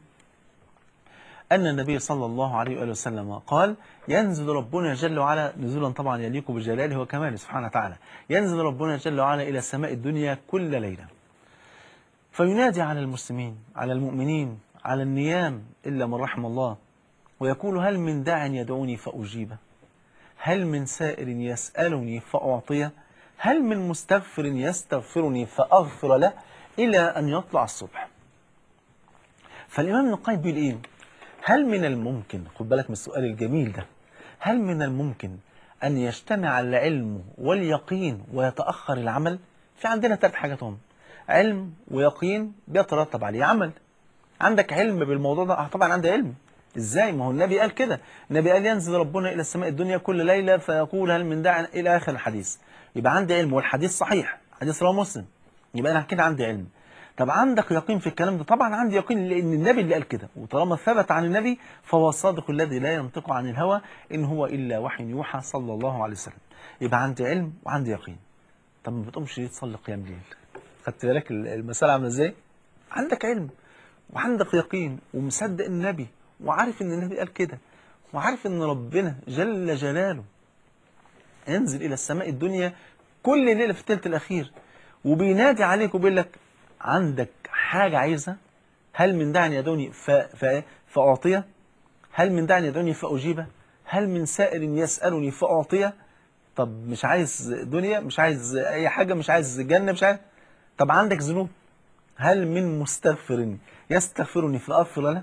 [SPEAKER 2] أن النبي صلى الله عليه وآله وسلم قال ينزل ربنا جل وعلا نزولا طبعا يليق بجلاله وكماله سبحانه وتعالى ينزل ربنا جل وعلا إلى السماء الدنيا كل ليلة فينادي على المسلمين على المؤمنين على النيام إلا من رحم الله ويقول هل من داع يدعوني فأجيبه هل من سائل يسألني فأعطيه هل من مستغفر يستغفرني فأغفر له إلى أن يطلع الصبح فالإمام ابن القيم بيقول إيه هل من الممكن خد بالك من السؤال الجميل ده هل من الممكن أن يجتمع العلم واليقين ويتأخر العمل في عندنا ثلاث حاجات هم علم ويقين بيترتب عليه عمل عندك علم بالموضوع ده آه طبعا عندي علم ازاي ما هو النبي قال كده النبي قال ينزل ربنا الى السماء الدنيا كل ليله فيقول هل من داع الى اخر الحديث يبقى عندي علم والحديث صحيح حديث رواه مسلم يبقى انا كده عندي علم طب عندك يقين في الكلام ده طبعا عندي يقين لان النبي اللي قال كده وطالما ثبت عن النبي فهو الصادق الذي لا ينطق عن الهوى ان هو الا وحي يوحى صلى الله عليه وسلم يبقى عندي علم وعندي يقين طب ما بتقومش ليه تصلي قيام ليل خدت بالك المساله عامله ازاي عندك علم وعندك يقين ومصدق النبي وعارف ان النبي قال كده وعارف ان ربنا جل جلاله ينزل الى السماء الدنيا كل ليله في الثلث الاخير وبينادي عليك وبيقول لك عندك حاجه عايزها هل من داع يدعوني ف... ف... فاعطيه هل من داع يدعوني فاجيبه هل من سائل يسالني فاعطيه طب مش عايز دنيا مش عايز اي حاجه مش عايز جنه مش عايز طب عندك ذنوب هل من مستغفر يستغفرني فاغفر له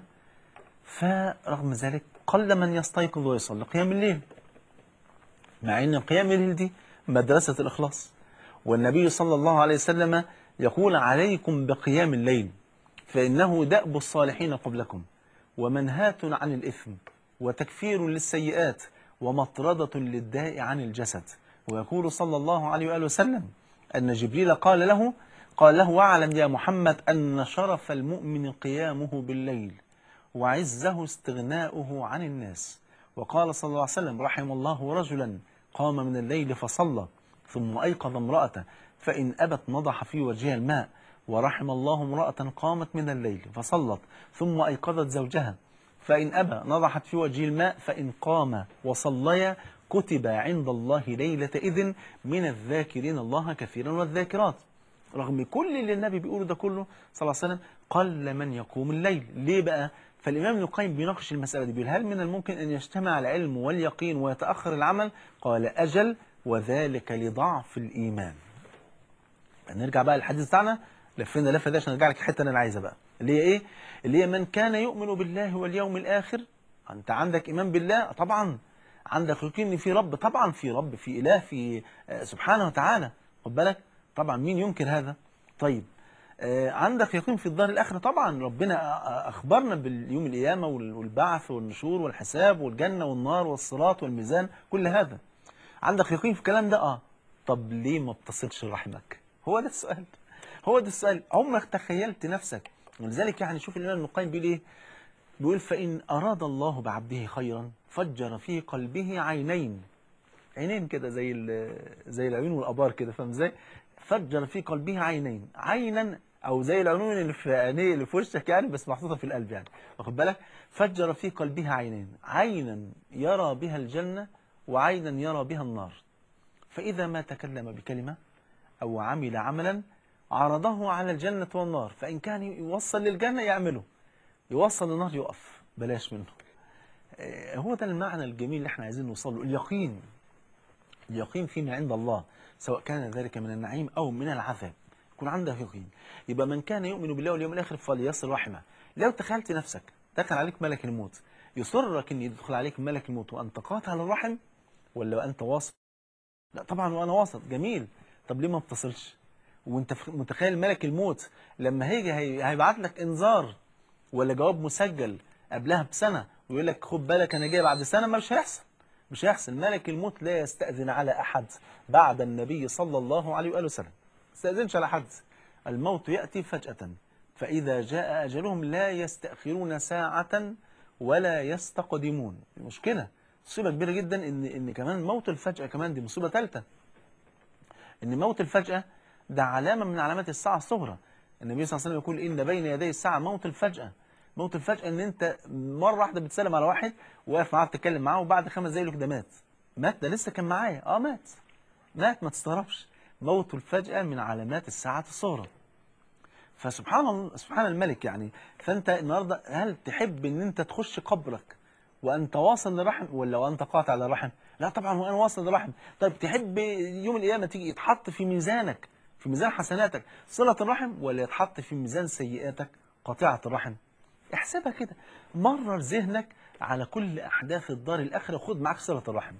[SPEAKER 2] فرغم ذلك قل من يستيقظ ويصلي قيام الليل مع ان قيام الليل دي مدرسة الإخلاص والنبي صلى الله عليه وسلم يقول عليكم بقيام الليل فإنه دأب الصالحين قبلكم ومنهاة عن الإثم وتكفير للسيئات ومطردة للداء عن الجسد ويقول صلى الله عليه وآله وسلم أن جبريل قال له قال له واعلم يا محمد أن شرف المؤمن قيامه بالليل وعزه استغناؤه عن الناس وقال صلى الله عليه وسلم رحم الله رجلا قام من الليل فصلى ثم أيقظ امرأته فإن أبت نضح في وجهها الماء ورحم الله امرأة قامت من الليل فصلت ثم أيقظت زوجها فإن أبى نضحت في وجه الماء فإن قام وصليا كتب عند الله ليلة إذن من الذاكرين الله كثيرا والذاكرات رغم كل اللي النبي بيقوله ده كله صلى الله عليه وسلم قل من يقوم الليل ليه بقى فالإمام ابن القيم بيناقش المسألة دي بيقول هل من الممكن أن يجتمع العلم واليقين ويتأخر العمل قال أجل وذلك لضعف الإيمان نرجع بقى للحديث بتاعنا لفينا لفه ده عشان نرجع لك الحته اللي انا عايزها بقى اللي هي ايه اللي هي من كان يؤمن بالله واليوم الاخر انت عندك ايمان بالله طبعا عندك يقين ان في رب طبعا في رب في اله في آه، سبحانه وتعالى خد بالك طبعا مين ينكر هذا طيب آه، عندك يقين في الدار الاخره طبعا ربنا آه، آه، اخبرنا باليوم القيامه وال- والبعث والنشور والحساب والجنه والنار والصراط والميزان كل هذا عندك يقين في الكلام ده اه طب ليه ما بتصلش رحمك هو ده السؤال هو ده السؤال عمرك تخيلت نفسك ولذلك يعني شوف الامام ابن القيم بيقول ايه بيقول فإن أراد الله بعبده خيرا فجر في قلبه عينين عينين كده زي ال- زي العيون والابار كده فاهم ازاي فجر في قلبه عينين عينا او زي العيون اللي في عينيه اللي في وشك يعني بس محطوطه في القلب يعني واخد بالك فجر في قلبها عينين عينا يرى بها الجنه وعينا يرى بها النار فاذا ما تكلم بكلمه او عمل عملا عرضه على الجنه والنار فان كان يوصل للجنه يعمله يوصل للنار يقف بلاش منه آه، هو ده المعنى الجميل اللي احنا عايزين نوصل له اليقين اليقين فيما عند الله سواء كان ذلك من النعيم أو من العذاب يكون عندك يقين يبقى من كان يؤمن بالله واليوم الآخر فليصل رحمه لو تخيلت نفسك دخل عليك ملك الموت يسرك ان يدخل عليك ملك الموت وانت قاطع للرحم ولا وانت واصل لا طبعا وانا واصل جميل طب ليه ما بتصلش وانت ف- متخيل ملك الموت لما هيجي هي- هيبعت لك انذار ولا جواب مسجل قبلها بسنه ويقول لك خد بالك انا جاي بعد سنه ما مش هيحصل مش هيحصل ملك الموت لا يستأذن على أحد بعد النبي صلى الله عليه وآله وسلم ما يستأذنش على حد الموت يأتي فجأة فإذا جاء أجلهم لا يستأخرون ساعة ولا يستقدمون مشكلة مصيبة كبيرة جدا إن إن كمان موت الفجأة كمان دي مصيبة ثالثة إن موت الفجأة ده علامة من علامات الساعة الصغرى النبي صلى الله عليه وسلم يقول إن بين يدي الساعة موت الفجأة موت الفجأة إن أنت مرة واحدة بتسلم على واحد واقف معاه بتتكلم معاه وبعد خمس دقايق يقول لك ده مات مات ده لسه كان معايا اه مات مات ما تستغربش موت الفجأة من علامات الساعة الصغرى فسبحان الله سبحان الملك يعني فانت النهارده هل تحب ان انت تخش قبرك وانت واصل للرحم ولا وانت قاطع للرحم لا طبعا وانا واصل للرحم طيب تحب يوم القيامه تيجي يتحط في ميزانك في ميزان حسناتك صله الرحم ولا يتحط في ميزان سيئاتك قاطعه الرحم احسبها كده مرر ذهنك على كل احداث الدار الاخره وخد معاك صله الرحم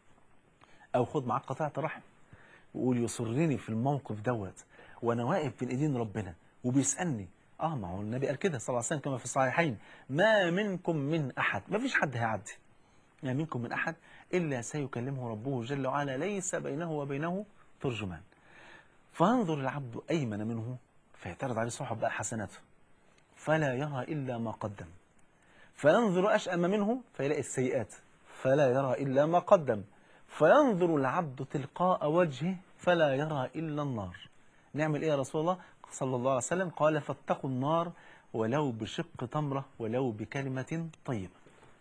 [SPEAKER 2] او خد معاك قطيعه الرحم وقول يسرني في الموقف دوت وانا واقف بين ايدين ربنا وبيسالني اه ما هو النبي قال كده صلى الله عليه وسلم كما في الصحيحين ما منكم من احد ما فيش حد هيعدي ما منكم من احد الا سيكلمه ربه جل وعلا ليس بينه وبينه ترجمان فينظر العبد ايمن منه فيعترض عليه صاحب بقى حسناته فلا يرى الا ما قدم فينظر أشأم منه فيلاقي السيئات فلا يرى إلا ما قدم فينظر العبد تلقاء وجهه فلا يرى إلا النار نعمل إيه يا رسول الله صلى الله عليه وسلم قال فاتقوا النار ولو بشق تمرة ولو بكلمة طيبة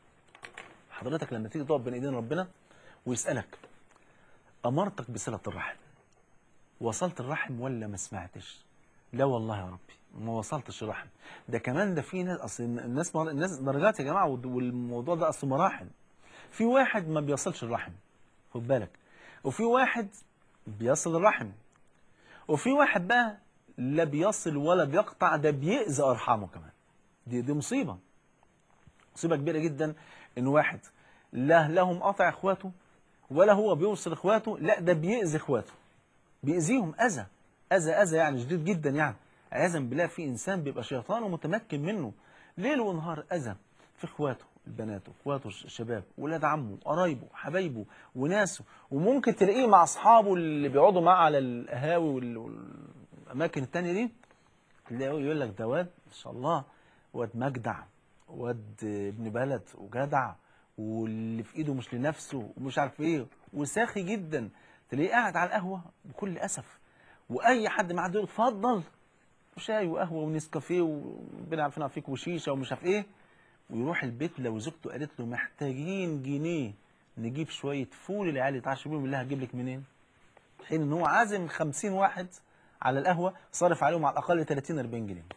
[SPEAKER 2] حضرتك لما تيجي تقف بين ايدين ربنا ويسألك أمرتك بصلة الرحم وصلت الرحم ولا ما سمعتش لا والله يا ربي ما وصلتش الرحم ده كمان ده في ناس اصل الناس الناس درجات يا جماعه والد- والموضوع ده اصل مراحل في واحد ما بيصلش الرحم خد بالك وفي واحد بيصل الرحم وفي واحد بقى لا بيصل ولا بيقطع ده بيأذي ارحامه كمان دي دي مصيبه مصيبه كبيره جدا ان واحد لا لهم قطع اخواته ولا هو بيوصل اخواته لا ده بيأذي اخواته بيأذيهم أذى أذى أذى يعني شديد جدا يعني عياذا بالله في إنسان بيبقى شيطانه متمكن منه ليل ونهار أذى في إخواته البنات وإخواته الشباب ولاد عمه قرايبه حبايبه وناسه وممكن تلاقيه مع أصحابه اللي بيقعدوا معاه على القهاوي وال- والأماكن التانية دي تلاقيه يقول لك ده واد ما شاء الله واد مجدع واد ابن بلد وجدع واللي في ايده مش لنفسه ومش عارف ايه وساخي جدا تلاقيه قاعد على القهوه بكل اسف واي حد معاه يقول اتفضل وشاي وقهوه ونسكافيه وربنا عارفين فيك وشيشه ومش عارف ايه ويروح البيت لو زوجته قالت له محتاجين جنيه نجيب شويه فول العيال يتعشوا بيهم بالله هجيب لك منين؟ حين ان هو عازم 50 واحد على القهوه صارف عليهم على الاقل 30 40 جنيه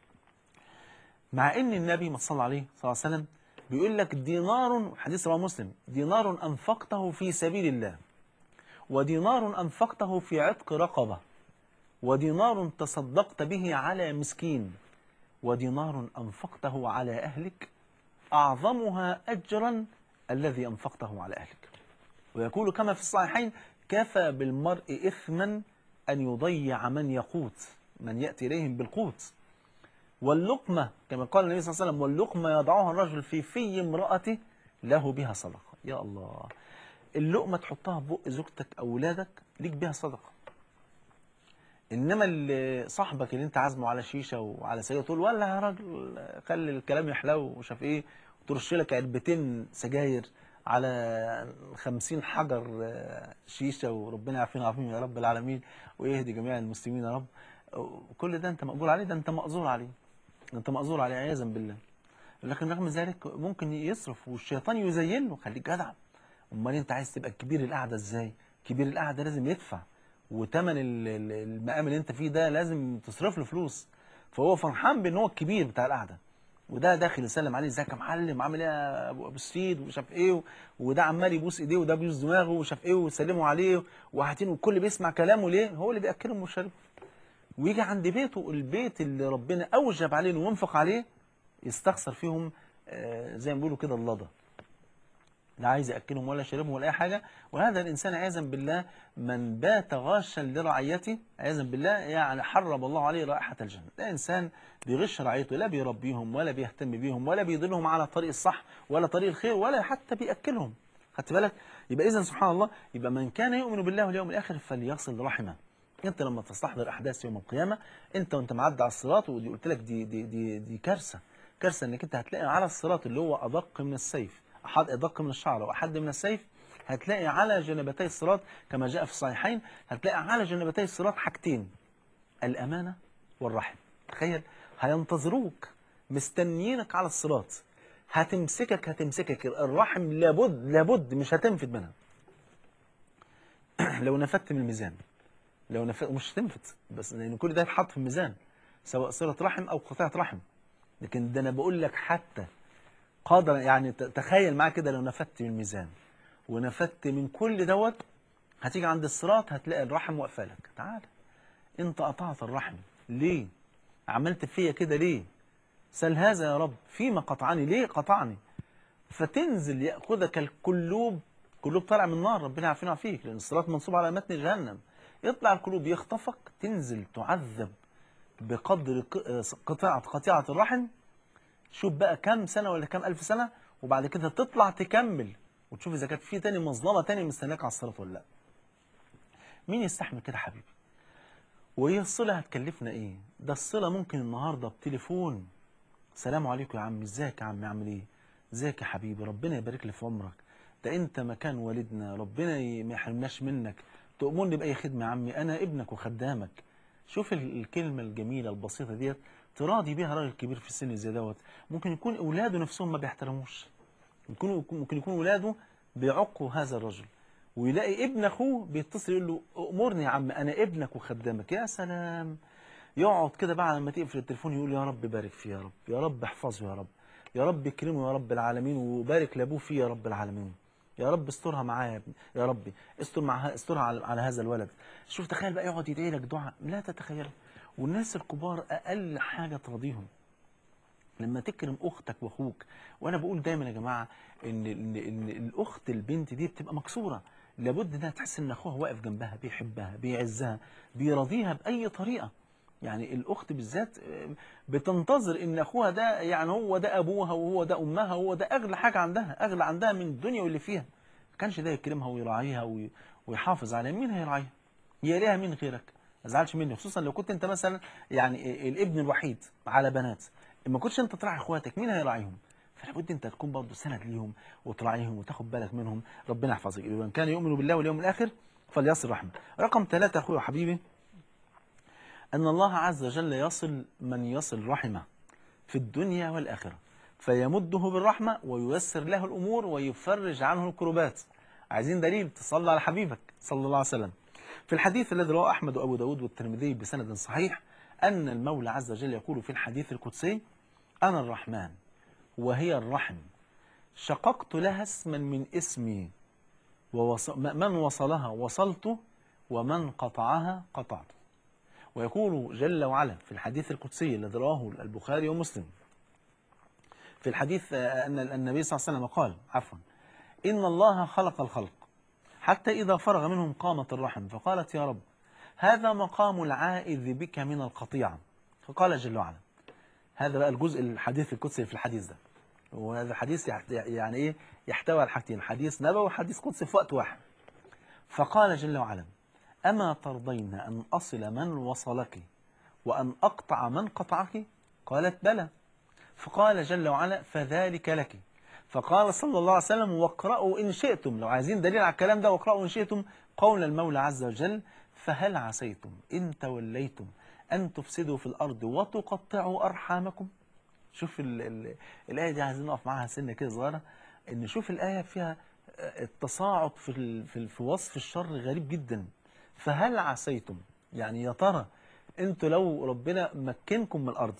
[SPEAKER 2] مع ان النبي ما صلى عليه صلى الله عليه وسلم بيقول لك دينار حديث رواه مسلم دينار انفقته في سبيل الله ودينار انفقته في عتق رقبه ودينار تصدقت به على مسكين ودينار انفقته على اهلك اعظمها اجرا الذي أنفقته على أهلك ويقول كما في الصحيحين كفى بالمرء إثما أن يضيع من يقوت من يأتي إليهم بالقوت واللقمة كما قال النبي صلى الله عليه وسلم واللقمة يضعها الرجل في في امرأته له بها صدقة يا الله اللقمة تحطها في بق زوجتك أو ولادك ليك بها صدقة إنما اللي صاحبك اللي أنت عازمه على شيشة وعلى سجاير تقول ولا يا راجل خلي الكلام يحلو ومش عارف إيه وترش لك علبتين سجاير على خمسين حجر آه، شيشة وربنا يعافينا ويعافيهم يا رب العالمين ويهدي جميع المسلمين يا رب كل ده أنت مقبول عليه ده أنت مأزور عليه ده أنت مأزور عليه عياذا بالله لكن رغم ذلك ممكن يصرف والشيطان يزين له خليك جدع امال انت عايز تبقى كبير القعده ازاي كبير القعده لازم يدفع وتمن ال- ال- المقام اللي انت فيه ده لازم تصرف له فلوس فهو فرحان بان هو الكبير بتاع القعده وده داخل يسلم عليه ازيك يا معلم عامل ايه يا ابو أبو السيد ومش عارف ايه و- وده عمال يبوس ايديه وده بيبوس دماغه ومش عارف ايه ويسلموا عليه وهاتين والكل بيسمع كلامه ليه هو اللي بياكلهم ويشربهم ويجي عند بيته البيت اللي ربنا اوجب عليه انه ينفق عليه يستخسر فيهم آه، زي ما بيقولوا كده اللضا لا عايز ياكلهم ولا يشربهم ولا اي حاجه وهذا الانسان عياذا بالله من بات غاشا لرعيته عياذا بالله يعني حرم الله عليه رائحه الجنه ده انسان بيغش رعيته لا بيربيهم ولا بيهتم بيهم ولا بيدلهم على طريق الصح ولا طريق الخير ولا حتى بياكلهم خدت بالك يبقى اذا سبحان الله يبقى من كان يؤمن بالله واليوم الاخر فليصل رحمه انت لما تستحضر احداث يوم القيامه انت وانت معدي على الصراط ودي قلت لك دي دي دي دي كارثه كارثه انك انت هتلاقي على الصراط اللي هو ادق من السيف احد ادق من الشعر واحد من السيف هتلاقي على جانبتي الصراط كما جاء في الصحيحين هتلاقي على جانبتي الصراط حاجتين الامانه والرحم تخيل هينتظروك مستنيينك على الصراط هتمسكك هتمسكك الرحم لابد لابد مش هتنفد منها لو نفدت من الميزان لو نفدت مش هتنفد بس لان كل ده يتحط في الميزان سواء صله رحم او قطيعه رحم لكن ده انا بقول لك حتى قادر يعني ت- تخيل معايا كده لو نفدت من الميزان ونفدت من كل دوت هتيجي عند الصراط هتلاقي الرحم واقفه لك تعال انت قطعت الرحم ليه عملت فيا كده ليه سل هذا يا رب فيما قطعني ليه قطعني فتنزل ياخذك الكلوب كلوب طالع من النار ربنا يعافينا فيك لان الصراط منصوب على متن جهنم يطلع الكلوب يخطفك تنزل تعذب بقدر ق- قطيعة قطيعة الرحم شوف بقى كام سنة ولا كام ألف سنة وبعد كده تطلع تكمل وتشوف إذا كانت في تاني مظلمة تاني مستناك على الصراط ولا لا مين يستحمل كده حبيبي وهي الصلة هتكلفنا إيه ده الصلة ممكن النهاردة بتليفون سلام عليكم يا عم ازيك يا عم عامل ايه ازيك يا حبيبي ربنا يبارك لي في عمرك ده انت مكان والدنا ربنا ي- ما يحرمناش منك تؤمرني باي خدمه يا عمي انا ابنك وخدامك شوف ال- الكلمه الجميله البسيطه ديت تراضي بيها راجل كبير في السن زي دوت ممكن يكون اولاده نفسهم ما بيحترموش يكون ممكن يكون ولاده بيعقوا هذا الرجل ويلاقي ابن اخوه بيتصل يقول له امرني يا عم انا ابنك وخدامك يا سلام يقعد كده بعد ما تقفل التليفون يقول يا رب بارك فيه يا رب يا رب احفظه يا رب يا رب اكرمه يا رب العالمين وبارك لابوه فيه يا رب العالمين يا رب استرها معايا يا ابني يا ربي استر معها استرها على, على هذا الولد شوف تخيل بقى يقعد يدعي لك دعاء لا تتخيل والناس الكبار اقل حاجه تراضيهم لما تكرم اختك واخوك وانا بقول دايما يا جماعه ان ان, إن الاخت البنت دي بتبقى مكسوره لابد انها تحس ان اخوها واقف جنبها بيحبها بيعزها بيرضيها باي طريقه يعني الاخت بالذات آه، بتنتظر ان اخوها ده يعني هو ده ابوها وهو ده امها وهو ده اغلى حاجه عندها اغلى عندها من الدنيا واللي فيها ما كانش ده يكرمها ويراعيها وي- ويحافظ عليها مين هيراعيها هي ليها مين غيرك ما تزعلش مني خصوصا لو كنت انت مثلا يعني الابن الوحيد على بنات ما كنتش انت تراعي اخواتك مين هيراعيهم فلا بد انت تكون برضه سند ليهم وتراعيهم وتاخد بالك منهم ربنا يحفظك من كان يؤمن بالله واليوم الاخر فليصل رحمه رقم ثلاثة اخويا وحبيبي أن الله عز وجل يصل من يصل رحمه في الدنيا والآخرة فيمده بالرحمة وييسر له الأمور ويفرج عنه الكربات عايزين دليل تصلى على حبيبك صلى الله عليه وسلم في الحديث الذي رواه أحمد وأبو داود والترمذي بسند صحيح أن المولى عز وجل يقول في الحديث القدسي أنا الرحمن وهي الرحم شققت لها اسما من اسمي ووص... من وصلها وصلته ومن قطعها قطعته ويقول جل وعلا في الحديث القدسي الذي رواه البخاري ومسلم في الحديث آه، أن النبي صلى الله عليه وسلم قال عفوا إن الله خلق الخلق حتى إذا فرغ منهم قامت الرحم فقالت يا رب هذا مقام العائذ بك من القطيعة فقال جل وعلا هذا بقى الجزء الحديث القدسي في الحديث ده وهذا الحديث يحت- يعني ايه يحتوي على حاجتين حديث نبوي وحديث قدسي في وقت واحد فقال جل وعلا أما ترضين أن أصل من وصلك وأن أقطع من قطعك قالت بلى فقال جل وعلا فذلك لك فقال صلى الله عليه وسلم واقرأوا إن شئتم لو عايزين دليل على الكلام ده واقرأوا إن شئتم قول المولى عز وجل فهل عسيتم إن توليتم أن تفسدوا في الأرض وتقطعوا أرحامكم شوف ال ال الآية دي عايزين نقف معاها سنة كده صغيرة إن شوف الآية فيها آه، التصاعد في ال في, ال في وصف الشر غريب جدا فهل عسيتم يعني يا ترى انتوا لو ربنا مكنكم من الأرض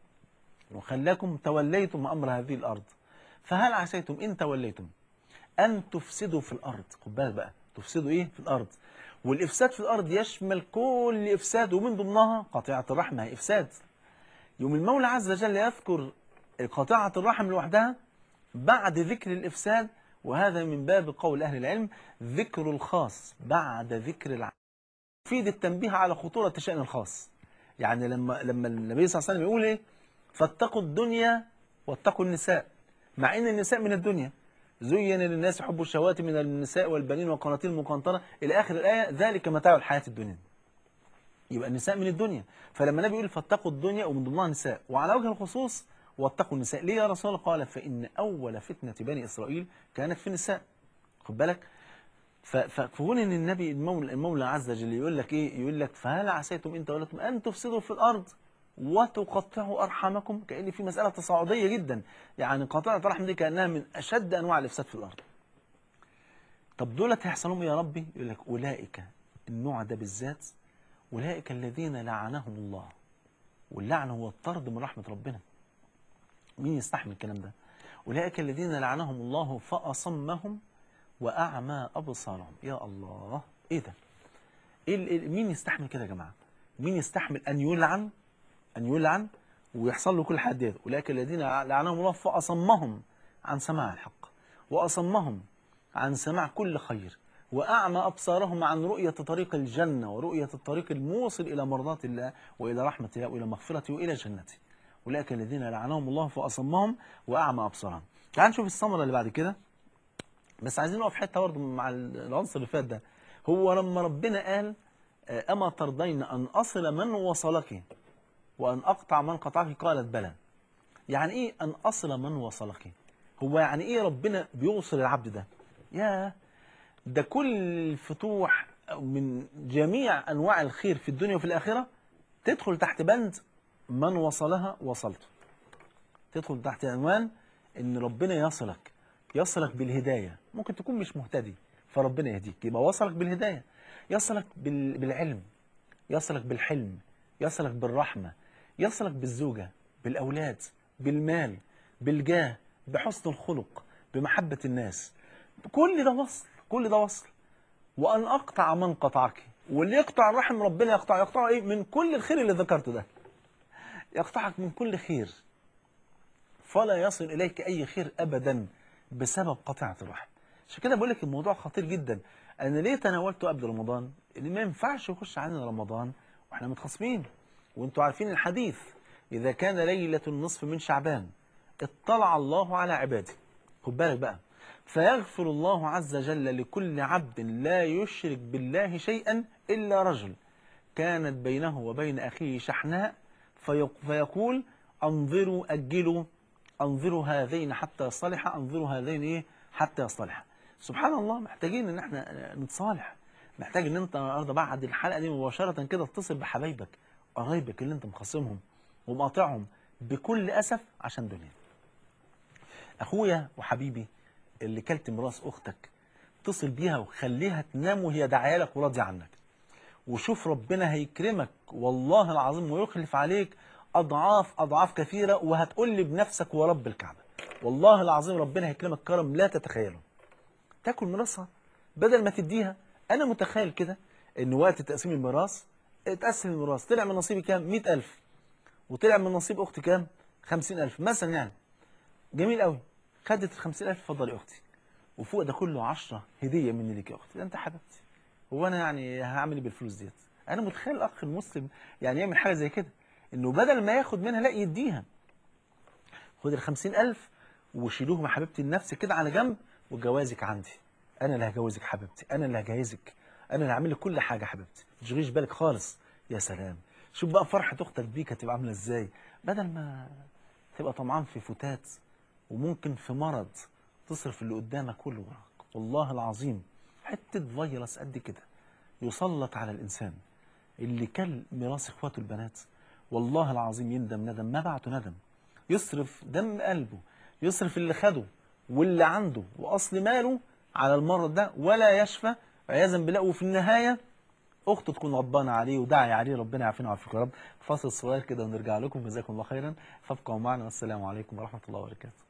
[SPEAKER 2] وخلاكم توليتم أمر هذه الأرض فهل عسيتم إن توليتم أن تفسدوا في الأرض خد بالك بقى تفسدوا إيه في الأرض والإفساد في الأرض يشمل كل إفساد ومن ضمنها قطيعة الرحمة هي إفساد يوم المولى عز وجل يذكر قطيعة الرحم لوحدها بعد ذكر الإفساد وهذا من باب قول أهل العلم ذكر الخاص بعد ذكر العام يفيد التنبيه على خطورة شأن الخاص يعني لما لما النبي صلى الله عليه وسلم يقول إيه فاتقوا الدنيا واتقوا النساء مع ان النساء من الدنيا زين للناس حب الشهوات من النساء والبنين والقناطير المقنطرة إلى آخر الآية ذلك متاع الحياة الدنيا يبقى النساء من الدنيا فلما النبي يقول فاتقوا الدنيا ومن ضمنها النساء وعلى وجه الخصوص واتقوا النساء ليه يا رسول الله قال فإن أول فتنة بني إسرائيل كانت في النساء خد بالك ف- فكون ان النبي المولى, المولى عز وجل يقول لك ايه يقول لك فهل عسيتم ان توليتم ان تفسدوا في الارض وتقطعوا ارحامكم كان في مساله تصاعديه جدا يعني قطيعه الرحم دي كانها من اشد انواع الافساد في الارض طب دولت هيحصل لهم إيه يا ربي يقول لك اولئك النوع ده بالذات اولئك الذين لعنهم الله واللعن هو الطرد من رحمه ربنا مين يستحمل الكلام ده اولئك الذين لعنهم الله فاصمهم واعمى ابصارهم يا الله ايه ده إيه ال- إيه- مين يستحمل كده يا جماعه مين يستحمل ان يلعن ان يلعن ويحصل له كل حد ديت اولئك الذين لعنهم الله فاصمهم عن سماع الحق واصمهم عن سماع كل خير واعمى ابصارهم عن رؤيه طريق الجنه ورؤيه الطريق الموصل الى مرضات الله والى رحمه الله والى مغفرته والى جنته اولئك الذين لعنهم الله فاصمهم واعمى ابصارهم تعال نشوف الثمره اللي بعد كده بس عايزين نقف حته برضه مع العنصر اللي فات ده هو لما ربنا قال آه، اما ترضين ان اصل من وصلك وان اقطع من قطعك قالت بلى يعني ايه ان اصل من وصلك هو يعني ايه ربنا بيوصل العبد ده يا ده كل الفتوح من جميع انواع الخير في الدنيا وفي الاخره تدخل تحت بند من وصلها وصلته تدخل تحت عنوان ان ربنا يصلك يصلك بالهدايه ممكن تكون مش مهتدي فربنا يهديك يبقى وصلك بالهدايه يصلك بال- بالعلم يصلك بالحلم يصلك بالرحمه يصلك بالزوجه بالاولاد بالمال بالجاه بحسن الخلق بمحبه الناس كل ده وصل كل ده وصل وان اقطع من قطعك واللي يقطع الرحم ربنا يقطع يقطع ايه من كل الخير اللي ذكرته ده يقطعك من كل خير فلا يصل إليك أي خير أبدا بسبب قطيعة الرحم عشان كده بقول لك الموضوع خطير جدا أنا ليه تناولته قبل رمضان إن ما ينفعش يخش علينا رمضان وإحنا متخاصمين وأنتوا عارفين الحديث إذا كان ليلة النصف من شعبان اطلع الله على عباده خد بالك بقى فيغفر الله عز وجل لكل عبد لا يشرك بالله شيئا إلا رجل كانت بينه وبين أخيه شحناء فيق- فيقول أنظروا أجلوا أنظروا هذين حتى يصطلح أنظروا هذين إيه حتى يصطلح سبحان الله محتاجين إن إحنا نتصالح محتاج إن أنت النهارده بعد الحلقة دي مباشرة كده اتصل بحبايبك قرايبك اللي أنت مخاصمهم ومقاطعهم بكل أسف عشان دنيا أخويا وحبيبي اللي كلت ميراث أختك اتصل بيها وخليها تنام وهي داعية لك وراضية عنك وشوف ربنا هيكرمك والله العظيم ويخلف عليك أضعاف أضعاف كثيرة وهتقول لي بنفسك ورب الكعبة والله العظيم ربنا هيكرمك كرم لا تتخيله تاكل ميراثها بدل ما تديها أنا متخيل كده إن وقت تقسيم الميراث اتقسم الميراث طلع من نصيبي كام 100000 وطلع من نصيب أختي كام 50000 مثلا يعني جميل قوي خدت ال 50000 اتفضلي يا أختي وفوق ده كله عشرة هدية مني ليك يا أختي ده أنت حبيبتي هو أنا يعني هعمل إيه بالفلوس ديت أنا متخيل الأخ المسلم يعني يعمل حاجة زي كده إنه بدل ما ياخد منها لا يديها خد الخمسين ألف وشيلوهم يا حبيبتي لنفسك كده على جنب وجوازك عندي أنا اللي هجوزك حبيبتي أنا اللي هجهزك أنا اللي هعمل لك كل حاجة حبيبتي ما تشغليش بالك خالص يا سلام شوف بقى فرحة أختك بيك هتبقى عاملة إزاي بدل ما تبقى طمعان في فتات وممكن في مرض تصرف اللي قدامك كله وراك والله العظيم حتة فيروس قد كده يسلط على الإنسان اللي كل ميراث إخواته البنات والله العظيم يندم ندم ما بعته ندم يصرف دم قلبه يصرف اللي خده واللي عنده وأصل ماله على المرض ده ولا يشفى عياذا بالله وفي النهاية أخته تكون غضبانة عليه وداعي عليه ربنا يعافينا ويعافيكم يا رب فاصل صغير كده ونرجع لكم جزاكم الله خيرا فابقوا معنا والسلام عليكم ورحمة الله وبركاته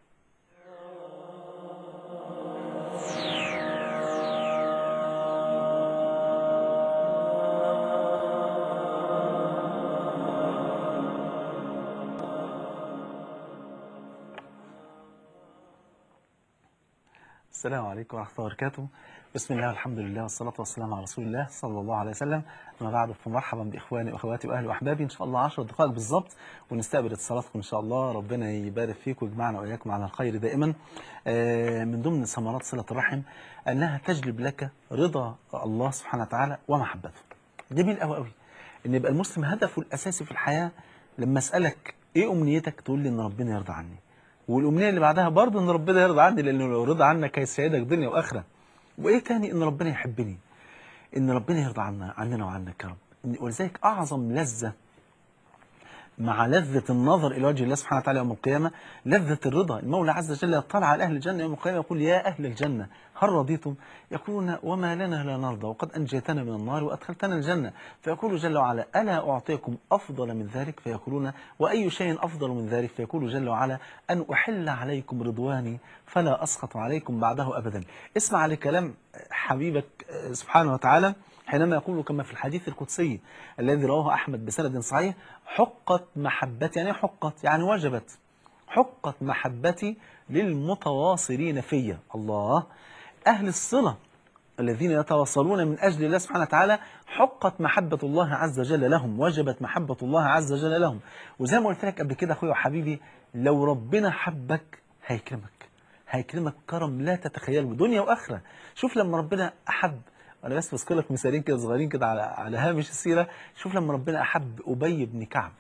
[SPEAKER 2] السلام عليكم ورحمة الله وبركاته بسم الله والحمد لله والصلاة والسلام على رسول الله صلى الله عليه وسلم أما بعد فمرحبا بإخواني وأخواتي وأهلي وأحبابي إن شاء الله 10 دقائق بالظبط ونستقبل اتصالاتكم إن شاء الله ربنا يبارك فيكم ويجمعنا وإياكم على الخير دائما آه، من ضمن ثمرات صلة الرحم أنها تجلب لك رضا الله سبحانه وتعالى ومحبته جميل قوي قوي إن يبقى المسلم هدفه الأساسي في الحياة لما أسألك إيه أمنيتك تقول لي إن ربنا يرضى عني والأمنية اللي بعدها برضه إن ربنا يرضى عني لأنه لو رضى عنك هيسعدك دنيا وآخرة وإيه تاني إن ربنا يحبني إن ربنا يرضى عنا عننا وعنك يا رب إن- ولذلك أعظم لذة مع لذة النظر إلى وجه الله سبحانه وتعالى يوم القيامة لذة الرضا المولى عز وجل يطلع على أهل الجنة يوم القيامة يقول يا أهل الجنة هل رضيتم يقولون وما لنا لا نرضى وقد أنجيتنا من النار وأدخلتنا الجنة فيقول جل وعلا ألا أعطيكم أفضل من ذلك فيقولون وأي شيء أفضل من ذلك فيقول جل وعلا أن أحل عليكم رضواني فلا أسخط عليكم بعده أبدا اسمع لكلام حبيبك آه، سبحانه وتعالى حينما يقول كما في الحديث القدسي الذي رواه أحمد بسند صحيح حقت محبتي يعني إيه حقت يعني وجبت حقت محبتي للمتواصلين في الله أهل الصلة الذين يتواصلون من أجل الله سبحانه وتعالى حقت محبة الله عز وجل لهم وجبت محبة الله عز وجل لهم وزي ما قلت لك قبل كده أخويا وحبيبي لو ربنا حبك هيكرمك هيكرمك كرم لا تتخيله دنيا وآخرة شوف لما ربنا أحب أنا بس بذكر لك مثالين كده صغيرين كده على على هامش السيرة شوف لما ربنا أحب أبي بن كعب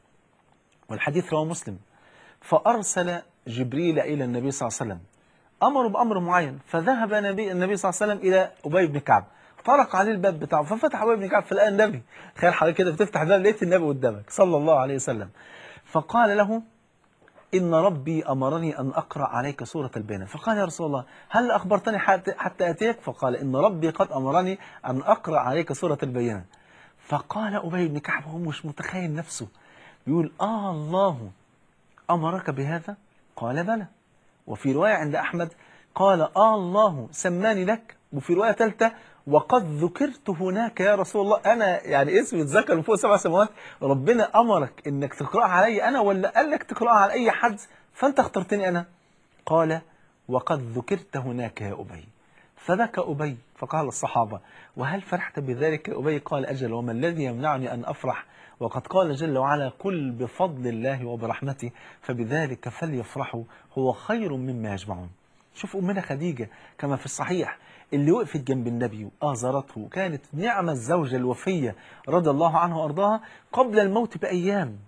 [SPEAKER 2] والحديث رواه مسلم فأرسل جبريل إلى النبي صلى الله عليه وسلم أمره بأمر معين فذهب نبي النبي صلى الله عليه وسلم إلى أبي بن كعب طرق عليه الباب بتاعه ففتح أبي بن كعب فلقى النبي تخيل حضرتك كده بتفتح الباب لقيت النبي قدامك صلى الله عليه وسلم فقال له إن ربي أمرني أن أقرأ عليك سورة البينة فقال يا رسول الله هل أخبرتني حتى حتى أتيك فقال إن ربي قد أمرني أن أقرأ عليك سورة البينة فقال أبي بن كعب هو مش متخيل نفسه يقول آه الله أمرك بهذا قال بلى وفي رواية عند أحمد قال آه الله سماني لك وفي رواية ثالثة وقد ذكرت هناك يا رسول الله أنا يعني اسمي اتذكر من فوق سبع سماوات ربنا أمرك إنك تقرأها علي أنا ولا قال لك تقرأها على أي حد فأنت اخترتني أنا قال وقد ذكرت هناك يا أبي فبكى أبي فقال الصحابة وهل فرحت بذلك يا أبي قال أجل وما الذي يمنعني أن أفرح وقد قال جل وعلا قل بفضل الله وبرحمته فبذلك فليفرحوا هو خير مما يجمعون شوف أمنا خديجة كما في الصحيح اللي وقفت جنب النبي وآزرته وكانت نعم الزوجة الوفية رضي الله عنها وأرضاها قبل الموت بأيام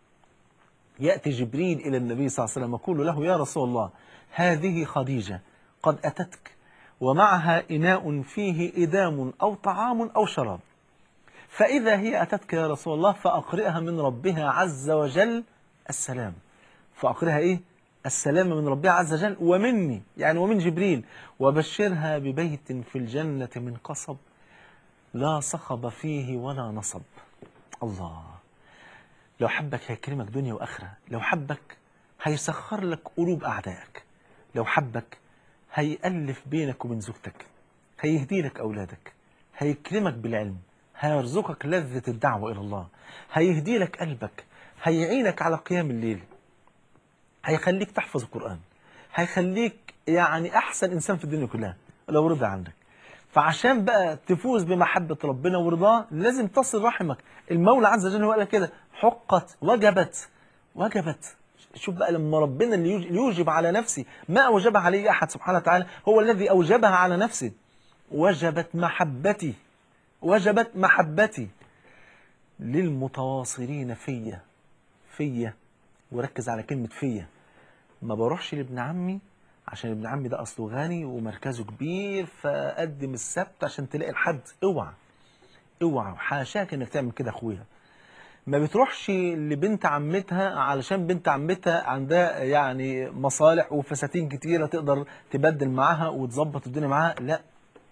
[SPEAKER 2] يأتي جبريل إلى النبي صلى الله عليه وسلم يقول له يا رسول الله هذه خديجة قد أتتك ومعها إناء فيه إدام أو طعام أو شراب فإذا هي أتتك يا رسول الله فأقرئها من ربها عز وجل السلام فأقرئها إيه؟ السلام من ربها عز وجل ومني يعني ومن جبريل وبشرها ببيت في الجنة من قصب لا صخب فيه ولا نصب الله لو حبك هيكرمك دنيا وآخرة لو حبك هيسخر لك قلوب أعدائك لو حبك هيألف بينك وبين زوجتك هيهدي لك أولادك هيكرمك بالعلم هيرزقك لذة الدعوة إلى الله هيهدي لك قلبك هيعينك على قيام الليل هيخليك تحفظ القرآن هيخليك يعني أحسن إنسان في الدنيا كلها لو رضي عنك فعشان بقى تفوز بمحبة ربنا ورضاه لازم تصل رحمك المولى عز وجل هو قال كده حقت وجبت وجبت شوف بقى لما ربنا اللي يوج- يوجب على نفسه ما أوجبها عليه أحد سبحانه وتعالى هو الذي أوجبها على نفسه وجبت محبتي وجبت محبتي للمتواصلين فيا فيا وركز على كلمة فيا ما بروحش لابن عمي عشان ابن عمي ده اصله غني ومركزه كبير فقدم السبت عشان تلاقي الحد اوعى اوعى حاشاك انك تعمل كده اخويا ما بتروحش لبنت عمتها علشان بنت عمتها عندها يعني مصالح وفساتين كتيره تقدر تبدل معاها وتظبط الدنيا معاها لا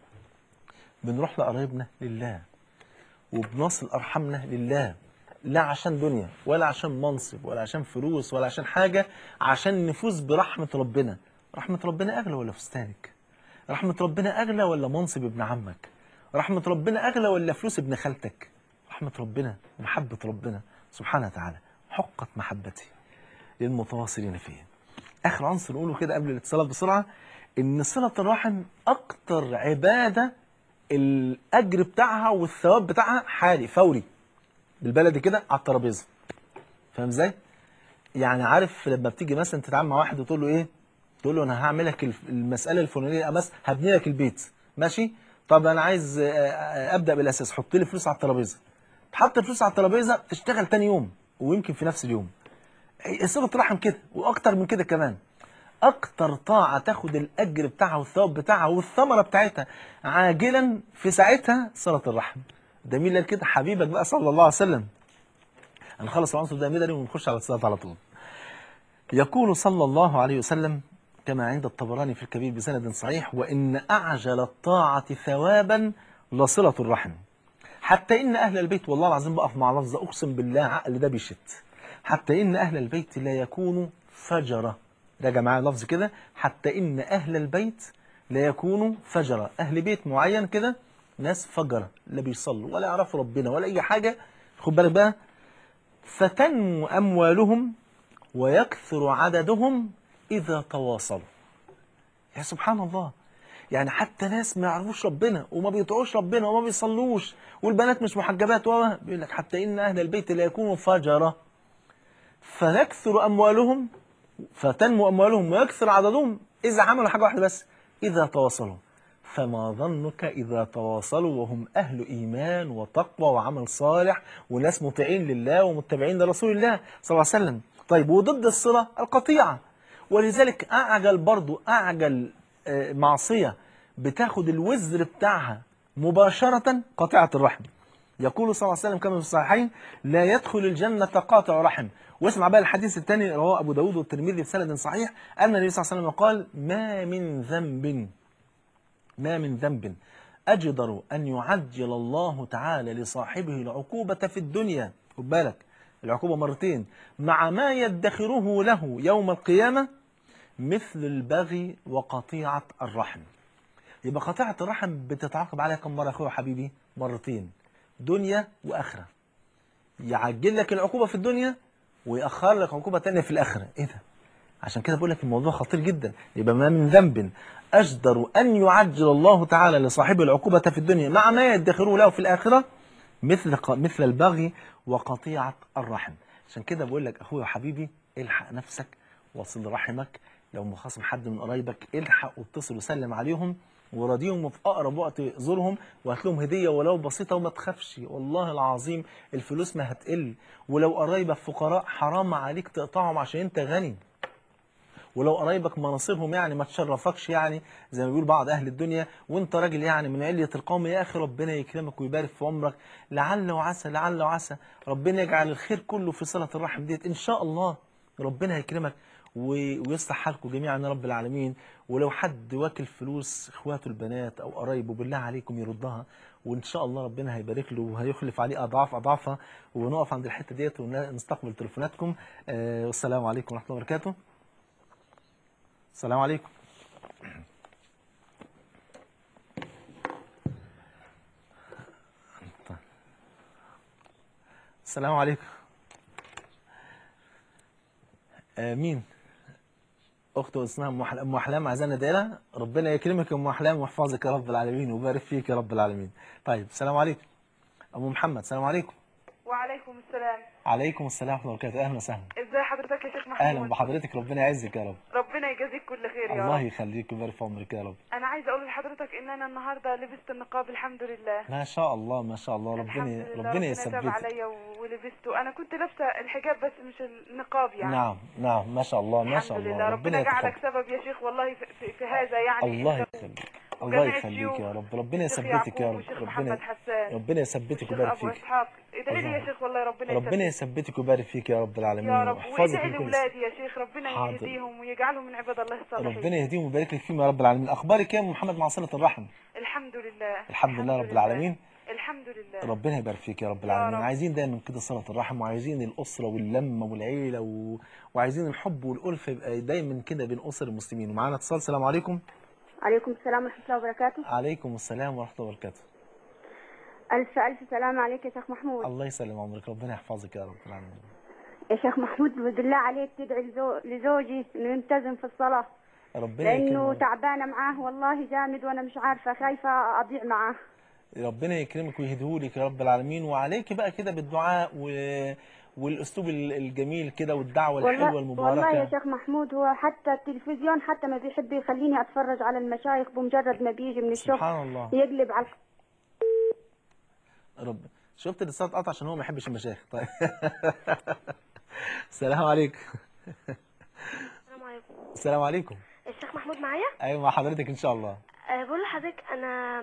[SPEAKER 2] بنروح لقرايبنا لله وبنصل ارحامنا لله لا عشان دنيا ولا عشان منصب ولا عشان فلوس ولا عشان حاجه عشان نفوز برحمه ربنا رحمه ربنا اغلى ولا فستانك رحمه ربنا اغلى ولا منصب ابن عمك رحمه ربنا اغلى ولا فلوس ابن خالتك رحمه ربنا محبه ربنا سبحانه وتعالى حقت محبتي للمتواصلين فيه اخر عنصر نقوله كده قبل الاتصال بسرعه ان صله الرحم اكتر عباده الاجر بتاعها والثواب بتاعها حالي فوري بالبلدي كده على الترابيزه فاهم ازاي يعني عارف لما بتيجي مثلا تتعامل مع واحد وتقول له ايه تقول له انا هعمل لك الف- المساله الفلانيه بس هبني لك البيت ماشي طب انا عايز آه، آه، ابدا بالاساس حط لي فلوس على الترابيزه تحط الفلوس على الترابيزه تشتغل تاني يوم ويمكن في نفس اليوم صله رحم كده واكتر من كده كمان اكتر طاعه تاخد الاجر بتاعها والثواب بتاعها والثمره بتاعتها عاجلا في ساعتها صله الرحم ده مين اللي قال كده حبيبك بقى صلى الله عليه وسلم هنخلص العنصر ده مدني ونخش على الصلاه على طول يقول صلى الله عليه وسلم كما عند الطبراني في الكبير بسند صحيح وإن أعجل الطاعة ثوابا لصلة الرحم حتى إن أهل البيت والله العظيم بقف مع لفظ أقسم بالله عقل ده بيشت حتى إن أهل البيت لا يكونوا فجرة راجع معايا لفظ كده حتى إن أهل البيت لا يكونوا فجرة أهل بيت معين كده ناس فجرة لا بيصلوا ولا يعرفوا ربنا ولا أي حاجة خد بالك بقى فتنمو أموالهم ويكثر عددهم إذا تواصلوا يا سبحان الله يعني حتى ناس ما يعرفوش ربنا وما بيطيعوش ربنا وما بيصلوش والبنات مش محجبات و بيقول لك حتى إن أهل البيت لا يكونوا فجرة فيكثر أموالهم فتنمو أموالهم ويكثر عددهم إذا عملوا حاجة واحدة بس إذا تواصلوا فما ظنك إذا تواصلوا وهم أهل إيمان وتقوى وعمل صالح وناس مطيعين لله ومتبعين لرسول الله صلى الله عليه وسلم طيب وضد الصلة القطيعة ولذلك أعجل برضو أعجل آه، معصية بتاخد الوزر بتاعها مباشرة قطيعة الرحم يقول صلى الله عليه وسلم كما في الصحيحين لا يدخل الجنة قاطع رحم واسمع بقى الحديث الثاني رواه أبو داود والترمذي بسند صحيح أن النبي صلى الله عليه وسلم قال ما من ذنب ما من ذنب أجدر أن يعجل الله تعالى لصاحبه العقوبة في الدنيا خد بالك العقوبة مرتين مع ما يدخره له يوم القيامة مثل البغي وقطيعة الرحم يبقى قطيعة الرحم بتتعاقب عليها كم مرة يا أخويا حبيبي مرتين دنيا وآخرة يعجل لك العقوبة في الدنيا ويأخر لك عقوبة تانية في الآخرة إيه ده عشان كده بقول لك الموضوع خطير جدا يبقى ما من ذنب أجدر أن يعجل الله تعالى لصاحبه العقوبة في الدنيا مع ما يدخره له في الآخرة مثل ق- مثل البغي وقطيعة الرحم عشان كده بقول لك أخويا وحبيبي الحق نفسك وصل رحمك لو مخاصم حد من قرايبك الحق واتصل وسلم عليهم وراضيهم وفي أقرب وقت زورهم وهات لهم هدية ولو بسيطة وما تخافش والله العظيم الفلوس ما هتقل ولو قرايبك فقراء حرام عليك تقطعهم عشان انت غني ولو قرايبك مناصبهم يعني ما تشرفكش يعني زي ما بيقول بعض اهل الدنيا وانت راجل يعني من علية القوم يا اخي ربنا يكرمك ويبارك في عمرك لعل وعسى لعل وعسى ربنا يجعل الخير كله في صلة الرحم ديت ان شاء الله ربنا يكرمك و- ويصلح حالكم جميعا يا رب العالمين ولو حد واكل فلوس اخواته البنات او قرايبه بالله عليكم يردها وان شاء الله ربنا هيبارك له وهيخلف عليه اضعاف اضعافها ونقف عند الحته ديت ونستقبل تليفوناتكم آه والسلام عليكم ورحمه الله وبركاته السلام عليكم طيب. السلام عليكم آه مين اخته اسمها ام أحلام- ام احلام عايزانا ندعي لها ربنا يكرمك يا ام احلام ويحفظك يا رب العالمين ويبارك فيك يا رب العالمين طيب السلام عليكم ابو محمد السلام عليكم
[SPEAKER 3] وعليكم السلام
[SPEAKER 2] عليكم السلام ورحمه الله وبركاته اهلا وسهلا
[SPEAKER 3] ازي حضرتك يا شيخ محمود
[SPEAKER 2] اهلا بحضرتك ربنا يعزك يا رب
[SPEAKER 3] ربنا يجازيك كل خير يا
[SPEAKER 2] الله
[SPEAKER 3] رب
[SPEAKER 2] يخليك ويبارك في عمرك يا رب
[SPEAKER 3] انا عايزه اقول لحضرتك ان انا النهارده لبست النقاب الحمد لله
[SPEAKER 2] ما شاء الله ما شاء الله
[SPEAKER 3] الحمد
[SPEAKER 2] ربنا
[SPEAKER 3] لله
[SPEAKER 2] ربنا
[SPEAKER 3] تاب
[SPEAKER 2] يثبتك
[SPEAKER 3] عليا ولبسته انا كنت لابسه الحجاب بس مش النقاب يعني
[SPEAKER 2] نعم نعم ما شاء الله ما شاء
[SPEAKER 3] الحمد
[SPEAKER 2] الله
[SPEAKER 3] لله ربنا جعلك
[SPEAKER 2] يتقبل
[SPEAKER 3] سبب يا شيخ والله في, في, في هذا يعني
[SPEAKER 2] الله
[SPEAKER 3] أنت
[SPEAKER 2] يخليك الله
[SPEAKER 3] وجميع
[SPEAKER 2] يخليك
[SPEAKER 3] الشيوخ،
[SPEAKER 2] يا رب ربنا
[SPEAKER 3] الشيخ
[SPEAKER 2] يثبتك يا
[SPEAKER 3] يعقوب
[SPEAKER 2] رب
[SPEAKER 3] والشيخ
[SPEAKER 2] ربنا
[SPEAKER 3] محمد حسان
[SPEAKER 2] ربنا يثبتك
[SPEAKER 3] والشيخ
[SPEAKER 2] ويبارك
[SPEAKER 3] ابو
[SPEAKER 2] فيك
[SPEAKER 3] اسحاق ادعي لي
[SPEAKER 2] الله.
[SPEAKER 3] يا شيخ والله ربنا
[SPEAKER 2] ربنا
[SPEAKER 3] يثبتك
[SPEAKER 2] يثبتك ويبارك فيك يا رب العالمين
[SPEAKER 3] يا رب
[SPEAKER 2] ويحفظك
[SPEAKER 3] وادعي
[SPEAKER 2] من كل سوء.
[SPEAKER 3] لاولادي يا شيخ ربنا
[SPEAKER 2] حاضر.
[SPEAKER 3] يهديهم ويجعلهم من عباد الله الصالحين
[SPEAKER 2] ربنا يهديهم ويبارك لك فيهم يا رب العالمين اخبارك يا أم محمد مع صله الرحم
[SPEAKER 3] الحمد لله
[SPEAKER 2] الحمد لله رب العالمين
[SPEAKER 3] الحمد لله
[SPEAKER 2] ربنا يبارك فيك يا رب العالمين
[SPEAKER 3] رب.
[SPEAKER 2] عايزين دايما كده صله الرحم وعايزين الاسره واللمه والعيله و... وعايزين الحب والالفه يبقى دايما كده بين اسر المسلمين ومعانا اتصال السلام عليكم
[SPEAKER 4] عليكم السلام ورحمة الله وبركاته
[SPEAKER 2] عليكم السلام ورحمه الله وبركاته
[SPEAKER 4] ألف ألف سلام عليك يا شيخ محمود
[SPEAKER 2] الله يسلم عمرك ربنا يحفظك يا رب العالمين
[SPEAKER 4] يا شيخ محمود بالله عليك تدعي لزو- لزوجي إنه يلتزم في الصلاة
[SPEAKER 2] ربنا
[SPEAKER 4] لأنه
[SPEAKER 2] يكرمك
[SPEAKER 4] تعبانة معاه والله جامد وأنا مش عارفة خايفة أضيع معاه
[SPEAKER 2] ربنا يكرمك ويهديهولك يا رب العالمين وعليك بقى كده بالدعاء و... والاسلوب ال- الجميل كده والدعوه الحلوه
[SPEAKER 4] والله,
[SPEAKER 2] المباركه
[SPEAKER 4] والله يا شيخ محمود هو حتى التلفزيون حتى ما بيحب يخليني أتفرج على المشايخ بمجرد ما بيجي من الشغل
[SPEAKER 2] سبحان الله
[SPEAKER 4] يقلب على
[SPEAKER 2] رب شفت الاتصال اتقطع عشان هو ما يحبش المشايخ طيب السلام عليكم
[SPEAKER 5] السلام عليكم
[SPEAKER 2] السلام عليكم
[SPEAKER 5] الشيخ محمود معايا
[SPEAKER 2] ايوه مع حضرتك ان شاء الله
[SPEAKER 5] أه بقول لحضرتك انا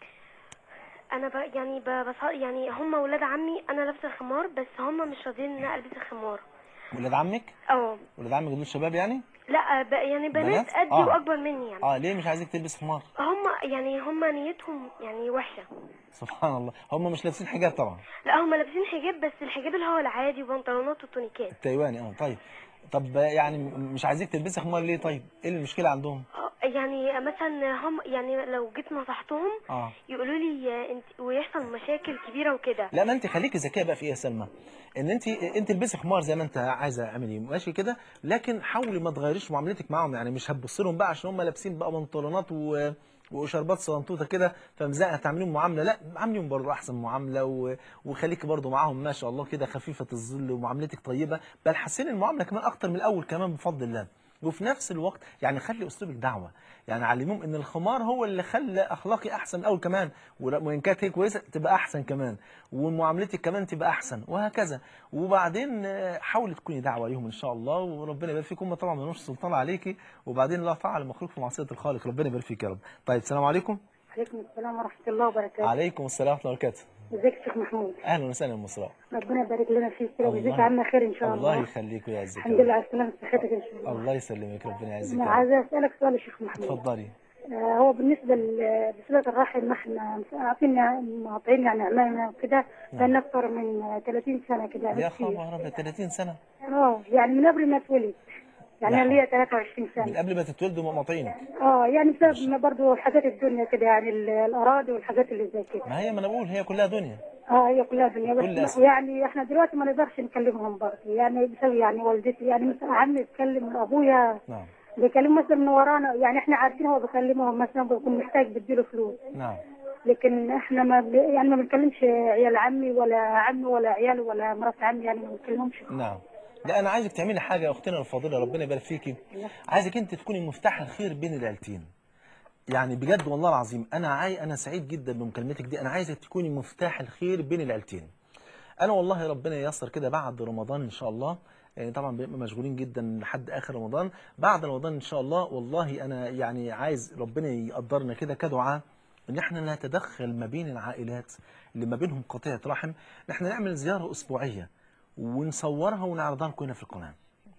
[SPEAKER 5] انا ب... يعني ب... بص... يعني هم ولاد عمي انا لابسه الخمار بس هم مش راضيين ان انا البس الخمار
[SPEAKER 2] ولاد عمك
[SPEAKER 5] اه
[SPEAKER 2] ولاد عمك دول شباب يعني
[SPEAKER 5] لا ب... يعني بنات
[SPEAKER 2] بنات؟
[SPEAKER 5] قدي
[SPEAKER 2] آه.
[SPEAKER 5] واكبر مني يعني
[SPEAKER 2] اه ليه مش عايزك تلبس خمار
[SPEAKER 5] هم يعني هم نيتهم يعني وحشه
[SPEAKER 2] سبحان الله هم مش لابسين حجاب طبعا
[SPEAKER 5] لا هم لابسين حجاب بس الحجاب اللي هو العادي وبنطلونات وتونيكات
[SPEAKER 2] التايواني اه طيب طب يعني مش عايزك تلبسي خمار ليه طيب ايه المشكله عندهم
[SPEAKER 5] آه، يعني مثلا هم يعني لو جيت نصحتهم
[SPEAKER 2] اه
[SPEAKER 5] يقولوا لي آه، انت ويحصل مشاكل كبيره وكده
[SPEAKER 2] لا ما انت خليكي ذكيه بقى في ايه يا سلمى ان انت انت البسي خمار زي ما انت عايزه اعملي ماشي كده لكن حاولي ما تغيريش معاملتك معاهم يعني مش هتبص لهم بقى عشان هم لابسين بقى بنطلونات و وشربات صغنطوطه كده فمزقه هتعمليهم معامله لا عامليهم برضه احسن معامله و... وخليكي برضه معاهم ما شاء الله كده خفيفه الظل ومعاملتك طيبه بل حسني المعامله كمان اكتر من الاول كمان بفضل الله وفي نفس الوقت يعني خلي اسلوبك دعوه يعني علموهم ان الخمار هو اللي خلى اخلاقي احسن من الاول كمان ول- وان كانت هي كويسه تبقى احسن كمان ومعاملتك كمان تبقى احسن وهكذا وبعدين آه، حاولي تكوني دعوه ليهم ان شاء الله وربنا يبارك فيكم هم طبعا ما لهمش سلطان عليكي وبعدين لا طاعه لمخلوق في معصيه الخالق ربنا يبارك فيك يا رب طيب السلام عليكم
[SPEAKER 4] عليكم السلام ورحمة الله وبركاته
[SPEAKER 2] عليكم السلام ورحمه الله وبركاته
[SPEAKER 4] ازيك يا شيخ محمود
[SPEAKER 2] اهلا وسهلا يا مصرع
[SPEAKER 4] ربنا يبارك لنا فيك كده ويجزيك
[SPEAKER 2] الله-
[SPEAKER 4] عنا خير إن شاء
[SPEAKER 2] الله
[SPEAKER 4] الله
[SPEAKER 2] يخليك ويعزك
[SPEAKER 4] الحمد
[SPEAKER 2] يا
[SPEAKER 4] لله
[SPEAKER 2] رب.
[SPEAKER 4] على سلامة صحتك إن شاء الله
[SPEAKER 2] الله يسلمك ربنا يعزك
[SPEAKER 4] أنا
[SPEAKER 2] يا رب
[SPEAKER 4] عايزة أسألك سؤال يا شيخ محمود
[SPEAKER 2] اتفضلي
[SPEAKER 4] آه، هو بالنسبة ل- لصلة الرحم احنا عارفين مقاطعين يعني عمامنا وكده بقى أكتر من آه، 30 سنة كده
[SPEAKER 2] يا
[SPEAKER 4] كتير.
[SPEAKER 2] خبر ابيض 30 سنه
[SPEAKER 4] اه يعني من قبل ما اتولد يعني
[SPEAKER 2] لا
[SPEAKER 4] انا ليا 23
[SPEAKER 2] من
[SPEAKER 4] سنة
[SPEAKER 2] قبل ما تتولدوا مقاطعينك
[SPEAKER 4] اه يعني بسبب ما برضه حاجات الدنيا كده يعني ال- الأراضي والحاجات اللي زي كده
[SPEAKER 2] ما هي ما انا بقول هي كلها دنيا
[SPEAKER 4] اه هي كلها دنيا
[SPEAKER 2] بكل
[SPEAKER 4] بس
[SPEAKER 2] أسف.
[SPEAKER 4] يعني احنا دلوقتي ما نقدرش نكلمهم برضه يعني بسبب يعني والدتي يعني مثلا عمي يتكلم ابويا
[SPEAKER 2] نعم
[SPEAKER 4] بيكلموا مثلا من ورانا يعني احنا عارفين هو بيكلمهم مثلا بيكون محتاج بديله فلوس
[SPEAKER 2] نعم
[SPEAKER 4] لكن احنا ما ب... يعني ما بنكلمش عيال عمي ولا عمي ولا عيال ولا مرات عمي يعني ما بنكلمهمش
[SPEAKER 2] نعم لا انا عايزك تعملي حاجه يا اختنا الفاضله ربنا يبارك فيكي عايزك انت تكوني مفتاح الخير بين العيلتين يعني بجد والله العظيم انا عاي انا سعيد جدا بمكالمتك دي انا عايزك تكوني مفتاح الخير بين العيلتين انا والله ربنا ييسر كده بعد رمضان ان شاء الله يعني طبعا بنبقى مشغولين جدا لحد اخر رمضان بعد رمضان ان شاء الله والله انا يعني عايز ربنا يقدرنا كده كدعاء ان احنا نتدخل ما بين العائلات اللي ما بينهم قطيعه رحم ان احنا نعمل زياره اسبوعيه ونصورها ونعرضها لكم هنا في القناه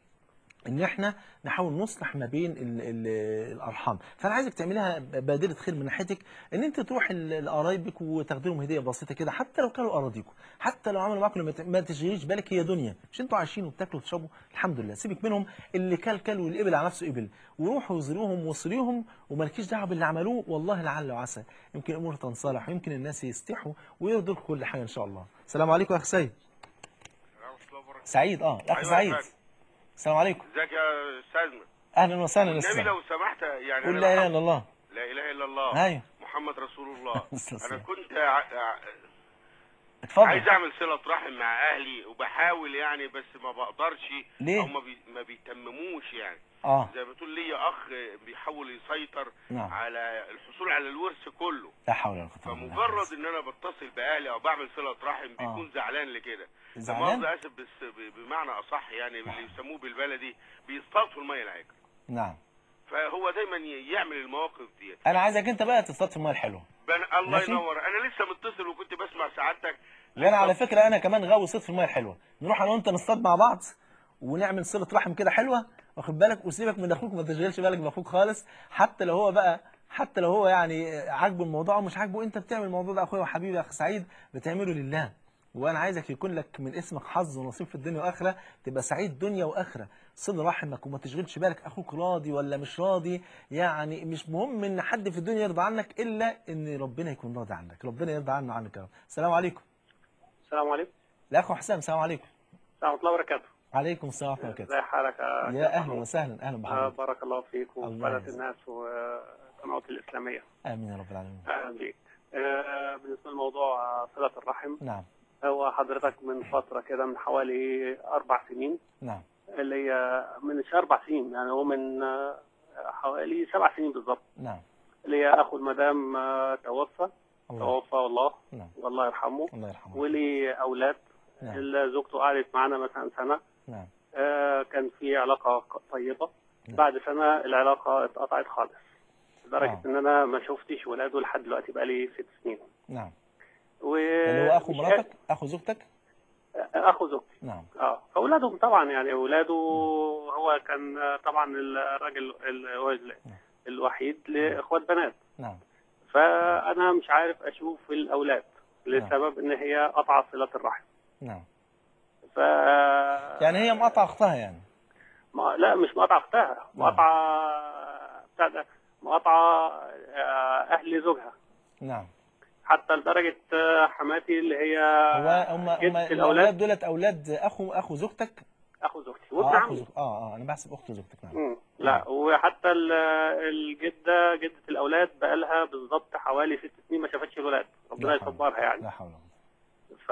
[SPEAKER 2] ان احنا نحاول نصلح ما بين ال ال الارحام فانا عايزك تعمليها بادره خير من ناحيتك ان انت تروح ل- لقرايبك وتاخدي لهم هديه بسيطه كده حتى لو كانوا اراضيكم حتى لو عملوا معاكم ما ت- ما تشغليش بالك هي دنيا مش انتوا عايشين وبتاكلوا وتشربوا الحمد لله سيبك منهم اللي كل كل واللي قبل على نفسه قبل وروحوا وزوروهم وصليهم ومالكيش دعوه باللي عملوه والله لعل وعسى يمكن الامور تنصلح ويمكن الناس يستحوا ويرضوا لكم كل حاجه ان شاء الله السلام عليكم يا اخي سيد سعيد اه اخي
[SPEAKER 6] أيوة يا
[SPEAKER 2] سعيد
[SPEAKER 6] فندم.
[SPEAKER 2] السلام عليكم
[SPEAKER 6] ازيك يا استاذنا
[SPEAKER 2] اهلا وسهلا
[SPEAKER 6] النبي
[SPEAKER 2] لسه
[SPEAKER 6] لو سمحت يعني
[SPEAKER 2] قول
[SPEAKER 6] أنا
[SPEAKER 2] لا اله
[SPEAKER 6] بحب-
[SPEAKER 2] الا الله
[SPEAKER 6] لا اله الا الله
[SPEAKER 2] ايوه
[SPEAKER 6] محمد رسول الله
[SPEAKER 2] الصلاة
[SPEAKER 6] انا
[SPEAKER 2] والسلام.
[SPEAKER 6] كنت ع- ع-
[SPEAKER 2] اتفضل
[SPEAKER 6] عايز اعمل صله رحم مع اهلي وبحاول يعني بس ما بقدرش
[SPEAKER 2] ليه؟
[SPEAKER 6] او ما, بي ما بيتمموش يعني
[SPEAKER 2] اه
[SPEAKER 6] زي ما تقول لي اخ بيحاول يسيطر
[SPEAKER 2] نعم
[SPEAKER 6] على الحصول على الورث كله
[SPEAKER 2] لا حول ولا قوه الا بالله
[SPEAKER 6] فمجرد ان انا بتصل باهلي او بعمل صله رحم بيكون زعلان لكده
[SPEAKER 2] زعلان
[SPEAKER 6] زعلان اسف بس ب- بمعنى اصح يعني اللي يسموه بالبلدي بيصطاد في الميه العكر
[SPEAKER 2] نعم
[SPEAKER 6] فهو دايما ي- يعمل المواقف دي
[SPEAKER 2] انا عايزك انت بقى تصطاد في الميه الحلوه
[SPEAKER 6] بن... الله
[SPEAKER 2] ماشي.
[SPEAKER 6] ينور انا لسه متصل وكنت بسمع سعادتك
[SPEAKER 2] وانا على فكره انا كمان غاوي صيد في الميه الحلوه نروح انا وانت نصطاد مع بعض ونعمل صله رحم كده حلوه واخد بالك وسيبك من اخوك ما تشغلش بالك باخوك خالص حتى لو هو بقى حتى لو هو يعني عاجبه الموضوع او مش عاجبه انت بتعمل الموضوع ده اخويا وحبيبي يا اخ سعيد بتعمله لله وانا عايزك يكون لك من اسمك حظ ونصيب في الدنيا واخره تبقى سعيد دنيا واخره صل رحمك وما تشغلش بالك اخوك راضي ولا مش راضي يعني مش مهم ان حد في الدنيا يرضى عنك الا ان ربنا يكون راضي عنك ربنا يرضى عنا عنك يا رب السلام عليكم
[SPEAKER 7] السلام عليكم
[SPEAKER 2] الاخ حسام السلام عليكم
[SPEAKER 7] ورحمة الله وبركاته
[SPEAKER 2] عليكم السلام ورحمه الله وبركاته
[SPEAKER 7] ازي حالك يا
[SPEAKER 2] يا اهلا وسهلا اهلا
[SPEAKER 7] آه،
[SPEAKER 2] بحضرتك
[SPEAKER 7] بارك الله فيك
[SPEAKER 2] الله
[SPEAKER 7] وفي بلد
[SPEAKER 2] يجزاك.
[SPEAKER 7] الناس والقنوات الإسلامية
[SPEAKER 2] امين يا رب العالمين
[SPEAKER 7] أهلا بيك آه، بالنسبة لموضوع آه، صلة الرحم
[SPEAKER 2] نعم
[SPEAKER 7] هو حضرتك من فترة كده من حوالي أربع سنين
[SPEAKER 2] نعم
[SPEAKER 7] اللي هي من مش أربع سنين يعني هو من آه، حوالي سبع سنين بالظبط
[SPEAKER 2] نعم
[SPEAKER 7] اللي هي أخو المدام آه، توفى
[SPEAKER 2] الله
[SPEAKER 7] توفى والله
[SPEAKER 2] نعم
[SPEAKER 7] والله يرحمه
[SPEAKER 2] الله يرحمه
[SPEAKER 7] ولي أولاد
[SPEAKER 2] نعم
[SPEAKER 7] اللي زوجته قعدت معانا مثلا سنة
[SPEAKER 2] نعم
[SPEAKER 7] آه، كان في علاقة ق- طيبة
[SPEAKER 2] نعم.
[SPEAKER 7] بعد سنة العلاقة اتقطعت خالص لدرجة
[SPEAKER 2] آه.
[SPEAKER 7] إن أنا ما شفتش ولاده لحد دلوقتي بقالي ست سنين
[SPEAKER 2] نعم
[SPEAKER 7] و
[SPEAKER 2] اللي هو اخو
[SPEAKER 7] مش
[SPEAKER 2] مراتك اخو زوجتك
[SPEAKER 7] قا- أخو زوجتي
[SPEAKER 2] نعم
[SPEAKER 7] اه فأولادهم طبعا يعني أولاده هو كان آه، طبعا الراجل ال- هو ال- الوحيد لإخوات بنات
[SPEAKER 2] نعم
[SPEAKER 7] فأنا مش عارف أشوف الأولاد لسبب إن هي قطعت صلة الرحم
[SPEAKER 2] نعم
[SPEAKER 7] ف
[SPEAKER 2] يعني هي مقاطعه اختها يعني
[SPEAKER 7] ما لا مش مقاطعة أختها مقاطعة بتاع ده مقاطعة آه، أهل زوجها
[SPEAKER 2] نعم
[SPEAKER 7] حتى لدرجة آه، حماتي اللي هي
[SPEAKER 2] هو هم هم
[SPEAKER 7] جدة
[SPEAKER 2] الاولاد
[SPEAKER 7] الأولاد
[SPEAKER 2] دولت اولاد اخو اخو زوجتك
[SPEAKER 7] أخو زوجتي
[SPEAKER 2] اه
[SPEAKER 7] وابن
[SPEAKER 2] اخو
[SPEAKER 7] عمي
[SPEAKER 2] زوجتك اه اه انا بحسب اخت زوجتك نعم
[SPEAKER 7] مم. لا وحتى ال- الجدة جدة الأولاد بقالها بالظبط حوالي ست سنين ما شافتش الولاد ربنا
[SPEAKER 2] لا حول.
[SPEAKER 7] يصبرها يعني
[SPEAKER 2] لا حول ولا قوه
[SPEAKER 7] ف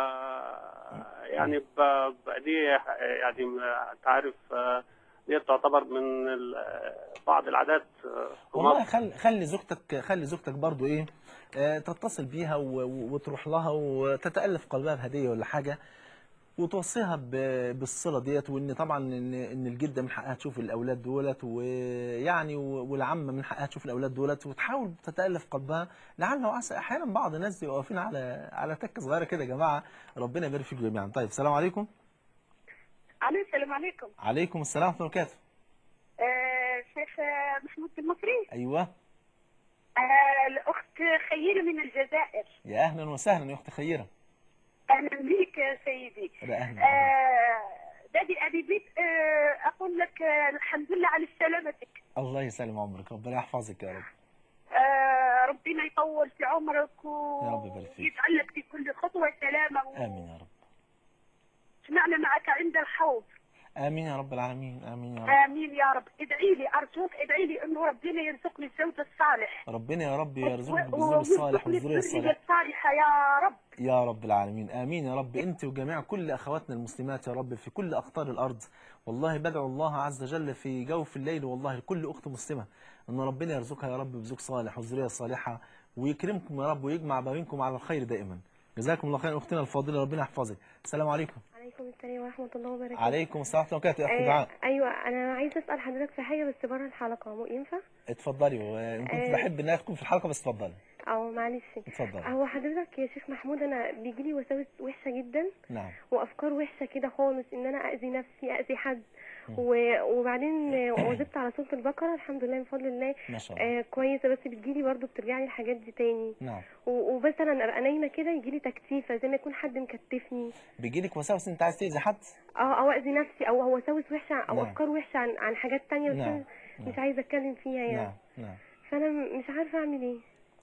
[SPEAKER 7] يعني ب... ب- دي يعني أنت عارف آه، دي تعتبر من ال- بعض العادات آه، في
[SPEAKER 2] والله
[SPEAKER 7] مصر
[SPEAKER 2] خلي خلي زوجتك خلي زوجتك برضو ايه آه، تتصل بيها و- و- وتروح لها وتتألف قلبها بهدية ولا حاجة وتوصيها ب- بالصلة ديت وان طبعا ان ان الجدة من حقها تشوف الاولاد دولت ويعني و- والعمة من حقها تشوف الاولاد دولت وتحاول تتألف قلبها لعل وعسى احيانا بعض الناس بيبقوا واقفين على على تكة صغيرة كده يا جماعة ربنا يبارك فيكم جميعا طيب السلام عليكم
[SPEAKER 4] الو السلام عليكم
[SPEAKER 2] عليكم السلام ورحمة الله وبركاته
[SPEAKER 4] آه شيخ آه، محمود المصري
[SPEAKER 2] ايوه
[SPEAKER 4] آه الاخت خيره من الجزائر
[SPEAKER 2] يا اهلا وسهلا يا اخت خيرة
[SPEAKER 4] اهلا بك يا سيدي
[SPEAKER 2] لا اهلا
[SPEAKER 4] آه دادي ابي بيت آه اقول لك آه الحمد لله على سلامتك
[SPEAKER 2] الله يسلم عمرك ربنا يحفظك يا رب
[SPEAKER 4] آه ربنا يطول في عمرك
[SPEAKER 2] يا رب يبارك فيك.
[SPEAKER 4] ويجعل لك في كل خطوه سلامه
[SPEAKER 2] امين يا رب
[SPEAKER 4] واسمعنا معك عند الحوض
[SPEAKER 2] امين يا رب العالمين امين يا رب
[SPEAKER 4] امين يا رب ادعي لي ارجوك ادعي لي انه ربنا يرزقني الزوج الصالح
[SPEAKER 2] ربنا يا رب يرزقك
[SPEAKER 4] و-
[SPEAKER 2] بالزوج الصالح
[SPEAKER 4] ويرزقني
[SPEAKER 2] والذريه
[SPEAKER 4] الذريه
[SPEAKER 2] الصالحه
[SPEAKER 4] الصالحه يا رب
[SPEAKER 2] يا رب العالمين امين يا رب انت وجميع كل اخواتنا المسلمات يا رب في كل اقطار الارض والله بدعو الله عز وجل في جوف الليل والله لكل اخت مسلمه ان ربنا يرزقها يا رب بزوج صالح والذريه الصالحه ويكرمكم يا رب ويجمع بينكم على الخير دائما جزاكم الله خيرا اختنا الفاضله ربنا يحفظك السلام عليكم
[SPEAKER 5] عليكم السلام ورحمة الله وبركاته
[SPEAKER 2] عليكم السلام ورحمه الله وبركاته يا اخت
[SPEAKER 5] آه
[SPEAKER 2] دعاء
[SPEAKER 5] ايوه انا عايزه اسال حضرتك في حاجه بس بره الحلقه مو ينفع
[SPEAKER 2] اتفضلي وان كنت
[SPEAKER 5] آه.
[SPEAKER 2] بحب انها تكون في الحلقه بس اتفضلي
[SPEAKER 5] او معلش
[SPEAKER 2] اتفضلي
[SPEAKER 5] هو حضرتك يا شيخ محمود انا بيجيلي وساوس وحشه جدا
[SPEAKER 2] نعم
[SPEAKER 5] وافكار وحشه كده خالص ان انا اذي نفسي اذي حد
[SPEAKER 2] مم.
[SPEAKER 5] و- وبعدين وظبت على سوره البقره الحمد لله من فضل الله
[SPEAKER 2] ما شاء الله
[SPEAKER 5] آه كويسه بس بتجيلي برضو بترجع لي الحاجات دي تاني
[SPEAKER 2] نعم
[SPEAKER 5] و- ومثلا ابقى نايمه كده يجيلي تكتيفه زي ما يكون حد مكتفني
[SPEAKER 2] بيجيلك وساوس انت عايز تاذي حد
[SPEAKER 5] اه او اذي نفسي او هو وساوس وحشه او
[SPEAKER 2] نعم.
[SPEAKER 5] افكار وحشه عن عن حاجات تانية بس
[SPEAKER 2] نعم.
[SPEAKER 5] أنا مش عايزه اتكلم فيها يعني
[SPEAKER 2] نعم نعم
[SPEAKER 5] فانا م- مش عارفه اعمل ايه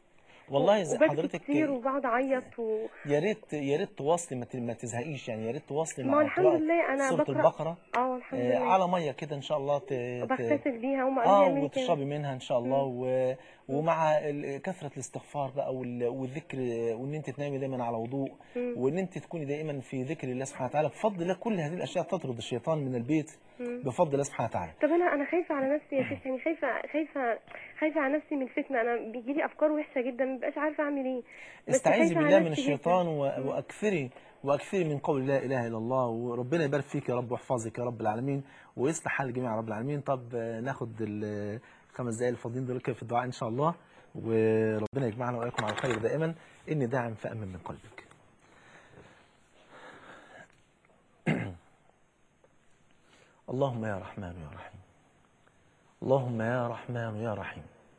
[SPEAKER 2] والله زي
[SPEAKER 8] وببكي
[SPEAKER 2] حضرتك
[SPEAKER 8] كتير وبقعد اعيط و...
[SPEAKER 2] يا ريت يا ريت تواصلي ما ت- ما تزهقيش يعني يا ريت تواصلي
[SPEAKER 8] ما
[SPEAKER 2] مع
[SPEAKER 8] الحمد
[SPEAKER 2] قراءة
[SPEAKER 8] لله انا
[SPEAKER 2] سورة
[SPEAKER 8] بقرا
[SPEAKER 2] البقرة
[SPEAKER 8] اه الحمد
[SPEAKER 2] آه،
[SPEAKER 8] لله
[SPEAKER 2] على ميه كده ان شاء الله ت... ت...
[SPEAKER 8] بغتسل بيها هم
[SPEAKER 2] اه
[SPEAKER 8] قالوا لي اعملي كده
[SPEAKER 2] وتشربي منها ان شاء الله و... ومع ال- كثره الاستغفار بقى وال... والذكر وان انت تنامي دايما على وضوء
[SPEAKER 8] مم.
[SPEAKER 2] وان انت تكوني دايما في ذكر الله سبحانه وتعالى بفضل الله كل هذه الاشياء تطرد الشيطان من البيت
[SPEAKER 8] مم.
[SPEAKER 2] بفضل الله سبحانه وتعالى
[SPEAKER 8] طب انا انا خايفه على نفسي يا شيخ يعني خايفه خايفه خايفه على نفسي من الفتنه انا بيجي لي افكار وحشه جدا ما ببقاش عارفه اعمل ايه بس
[SPEAKER 2] استعيذي
[SPEAKER 8] خايفة على
[SPEAKER 2] بالله من
[SPEAKER 8] نفسي
[SPEAKER 2] الشيطان
[SPEAKER 8] جداً.
[SPEAKER 2] و... واكثري واكثري من قول لا اله الا الله وربنا يبارك فيك يا رب ويحفظك يا رب العالمين ويصلح حال الجميع يا رب العالمين طب آه، ناخد الخمس دقائق الفاضلين دول كده في الدعاء ان شاء الله وربنا يجمعنا واياكم على الخير دائما اني داعم فامن من قلبك اللهم يا رحمن يا رحيم اللهم يا رحمن يا رحيم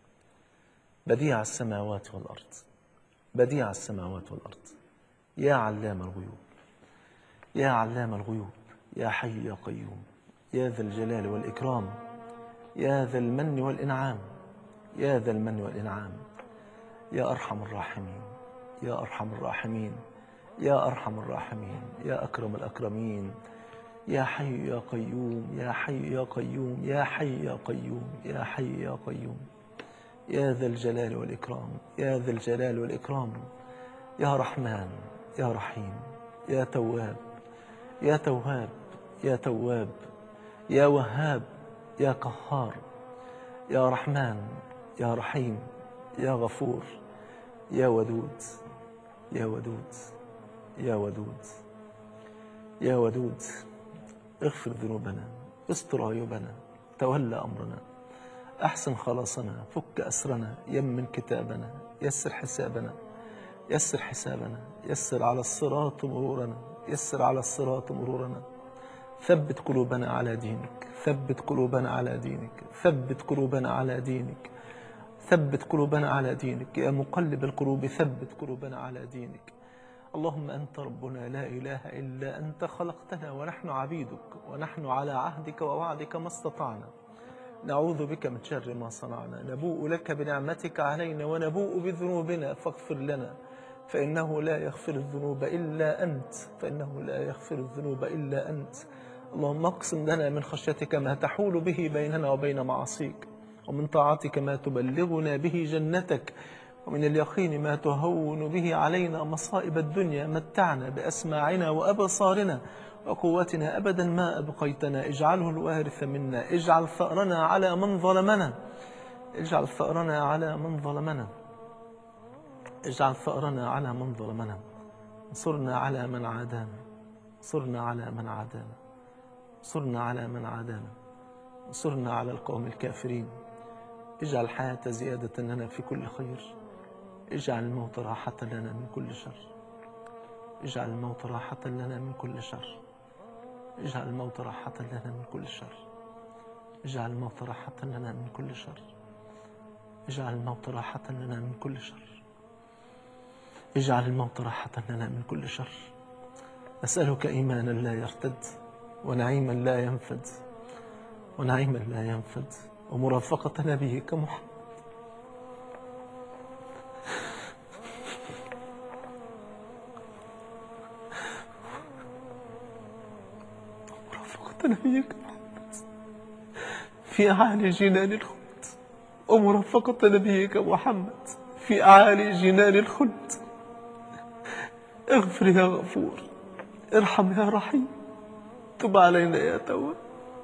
[SPEAKER 2] بديع السماوات والأرض بديع السماوات والأرض يا علام الغيوب يا علام الغيوب يا حي يا قيوم يا ذا الجلال والإكرام يا ذا المن والإنعام يا ذا المن والإنعام يا أرحم الراحمين يا أرحم الراحمين يا أرحم الراحمين يا أكرم الأكرمين يا حي يا قيوم يا حي يا قيوم يا حي يا قيوم يا حي يا قيوم يا ذا الجلال والإكرام يا ذا الجلال والإكرام يا رحمن يا رحيم يا تواب يا تواب يا تواب يا وهاب يا قهار يا رحمن يا رحيم يا غفور يا ودود يا ودود يا ودود يا ودود اغفر ذنوبنا استر عيوبنا تولى أمرنا أحسن خلاصنا فك أسرنا يمن كتابنا يسر حسابنا يسر حسابنا يسر على الصراط مرورنا يسر على الصراط مرورنا ثبت قلوبنا على دينك ثبت قلوبنا على دينك ثبت قلوبنا على دينك ثبت قلوبنا على دينك يا مقلب القلوب ثبت قلوبنا على دينك اللهم أنت ربنا لا إله إلا أنت خلقتنا ونحن عبيدك ونحن على عهدك ووعدك ما استطعنا نعوذ بك من شر ما صنعنا نبوء لك بنعمتك علينا ونبوء بذنوبنا فاغفر لنا فإنه لا يغفر الذنوب إلا أنت فإنه لا يغفر الذنوب إلا أنت اللهم اقسم لنا من خشيتك ما تحول به بيننا وبين معاصيك ومن طاعتك ما تبلغنا به جنتك ومن اليقين ما تهون به علينا مصائب الدنيا متعنا بأسماعنا وأبصارنا وقوتنا أبدا ما أبقيتنا اجعله الوارث منا اجعل ثأرنا على من ظلمنا اجعل ثأرنا على من ظلمنا اجعل ثأرنا على من ظلمنا انصرنا على من عادانا انصرنا على من عادانا انصرنا على من عادانا انصرنا على القوم الكافرين اجعل الحياة زيادة لنا في كل خير اجعل الموت راحة لنا من كل شر اجعل الموت راحة لنا من كل شر اجعل الموت راحة لنا من كل شر اجعل الموت راحة لنا من كل شر اجعل الموت راحة لنا من كل شر اجعل الموت راحة لنا من كل شر أسألك إيمانا لا يرتد ونعيما لا ينفد ونعيما لا ينفد ومرافقة نبيك محمد مرافقة نبيك محمد في أعالي جنان الخلد ومرافقة نبيك محمد في أعالي جنان الخلد اغفر يا غفور ارحم يا رحيم تب علينا يا تواب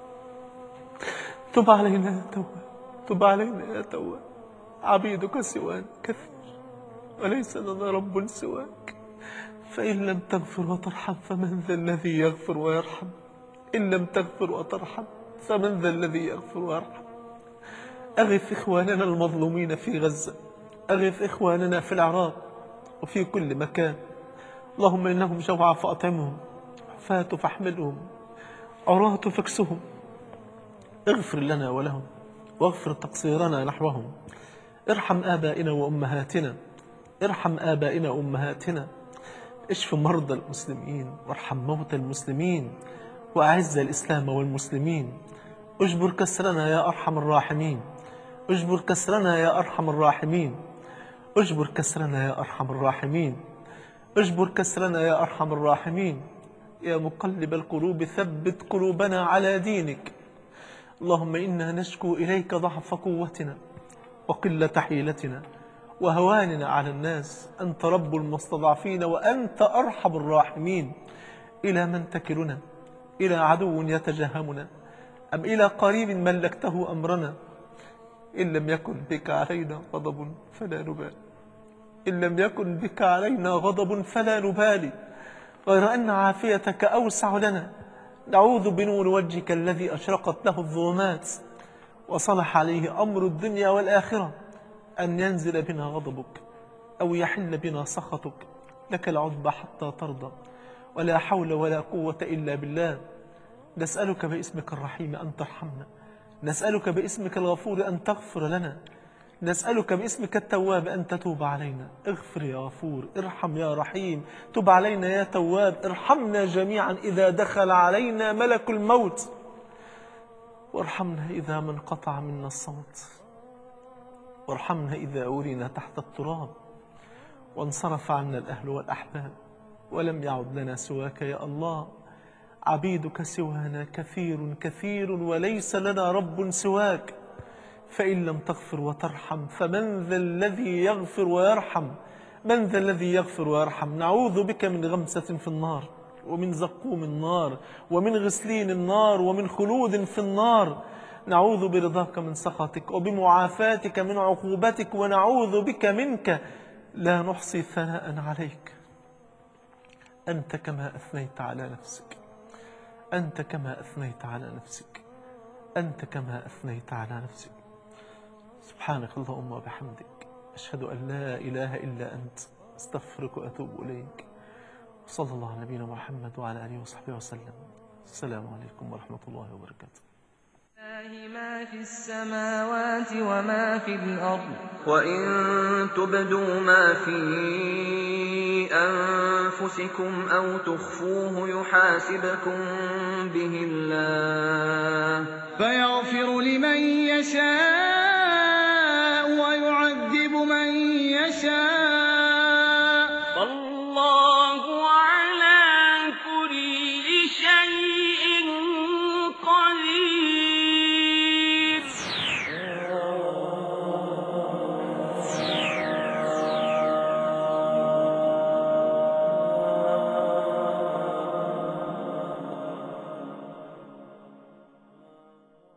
[SPEAKER 2] تب علينا يا تواب تب علينا يا تواب عبيدك سواك كثير وليس لنا رب سواك فإن لم تغفر وترحم فمن ذا الذي يغفر ويرحم إن لم تغفر وترحم فمن ذا الذي يغفر ويرحم أغث إخواننا المظلومين في غزة أغث إخواننا في العراق وفي كل مكان اللهم إنهم جوعى فأطعمهم حفاة فاحملهم عراة فاكسهم اغفر لنا ولهم واغفر تقصيرنا نحوهم ارحم آبائنا وأمهاتنا ارحم آبائنا وأمهاتنا اشف مرضى المسلمين وارحم موتى المسلمين وأعز الإسلام والمسلمين اجبر كسرنا يا أرحم الراحمين اجبر كسرنا يا أرحم الراحمين اجبر كسرنا يا أرحم الراحمين اجبر كسرنا يا أرحم الراحمين يا مقلب القلوب ثبت قلوبنا على دينك اللهم إنا نشكو إليك ضعف قوتنا وقلة حيلتنا وهواننا على الناس أنت رب المستضعفين وأنت أرحم الراحمين إلى من تكلنا إلى عدو يتجهمنا أم إلى قريب ملكته أمرنا إن لم يكن بك علينا غضب فلا نبالي إن لم يكن بك علينا غضب فلا نبالي غير أن عافيتك أوسع لنا نعوذ بنور وجهك الذي أشرقت له الظلمات وصلح عليه أمر الدنيا والآخرة أن ينزل بنا غضبك أو يحل بنا سخطك لك العتبى حتى ترضى ولا حول ولا قوة إلا بالله نسألك باسمك الرحيم أن ترحمنا نسألك باسمك الغفور أن تغفر لنا نسألك باسمك التواب أن تتوب علينا اغفر يا غفور ارحم يا رحيم تب علينا يا تواب ارحمنا جميعا إذا دخل علينا ملك الموت وارحمنا إذا من قطع منا الصوت وارحمنا إذا أورينا تحت التراب وانصرف عنا الأهل والأحباب ولم يعد لنا سواك يا الله عبيدك سوانا كثير كثير وليس لنا رب سواك فإن لم تغفر وترحم فمن ذا الذي يغفر ويرحم من ذا الذي يغفر ويرحم نعوذ بك من غمسة في النار ومن زقوم النار ومن غسلين النار ومن خلود في النار نعوذ برضاك من سخطك وبمعافاتك من عقوبتك ونعوذ بك منك لا نحصي ثناء عليك أنت كما أثنيت على نفسك أنت كما أثنيت على نفسك أنت كما أثنيت على نفسك سبحانك اللهم وبحمدك أشهد أن لا إله إلا أنت استغفرك وأتوب إليك وصلى الله على نبينا محمد وعلى آله وصحبه وسلم السلام عليكم ورحمة الله وبركاته
[SPEAKER 9] لله ما في السماوات وما في الأرض وإن تبدوا ما في أنفسكم أو تخفوه يحاسبكم به الله
[SPEAKER 10] فيغفر لمن يشاء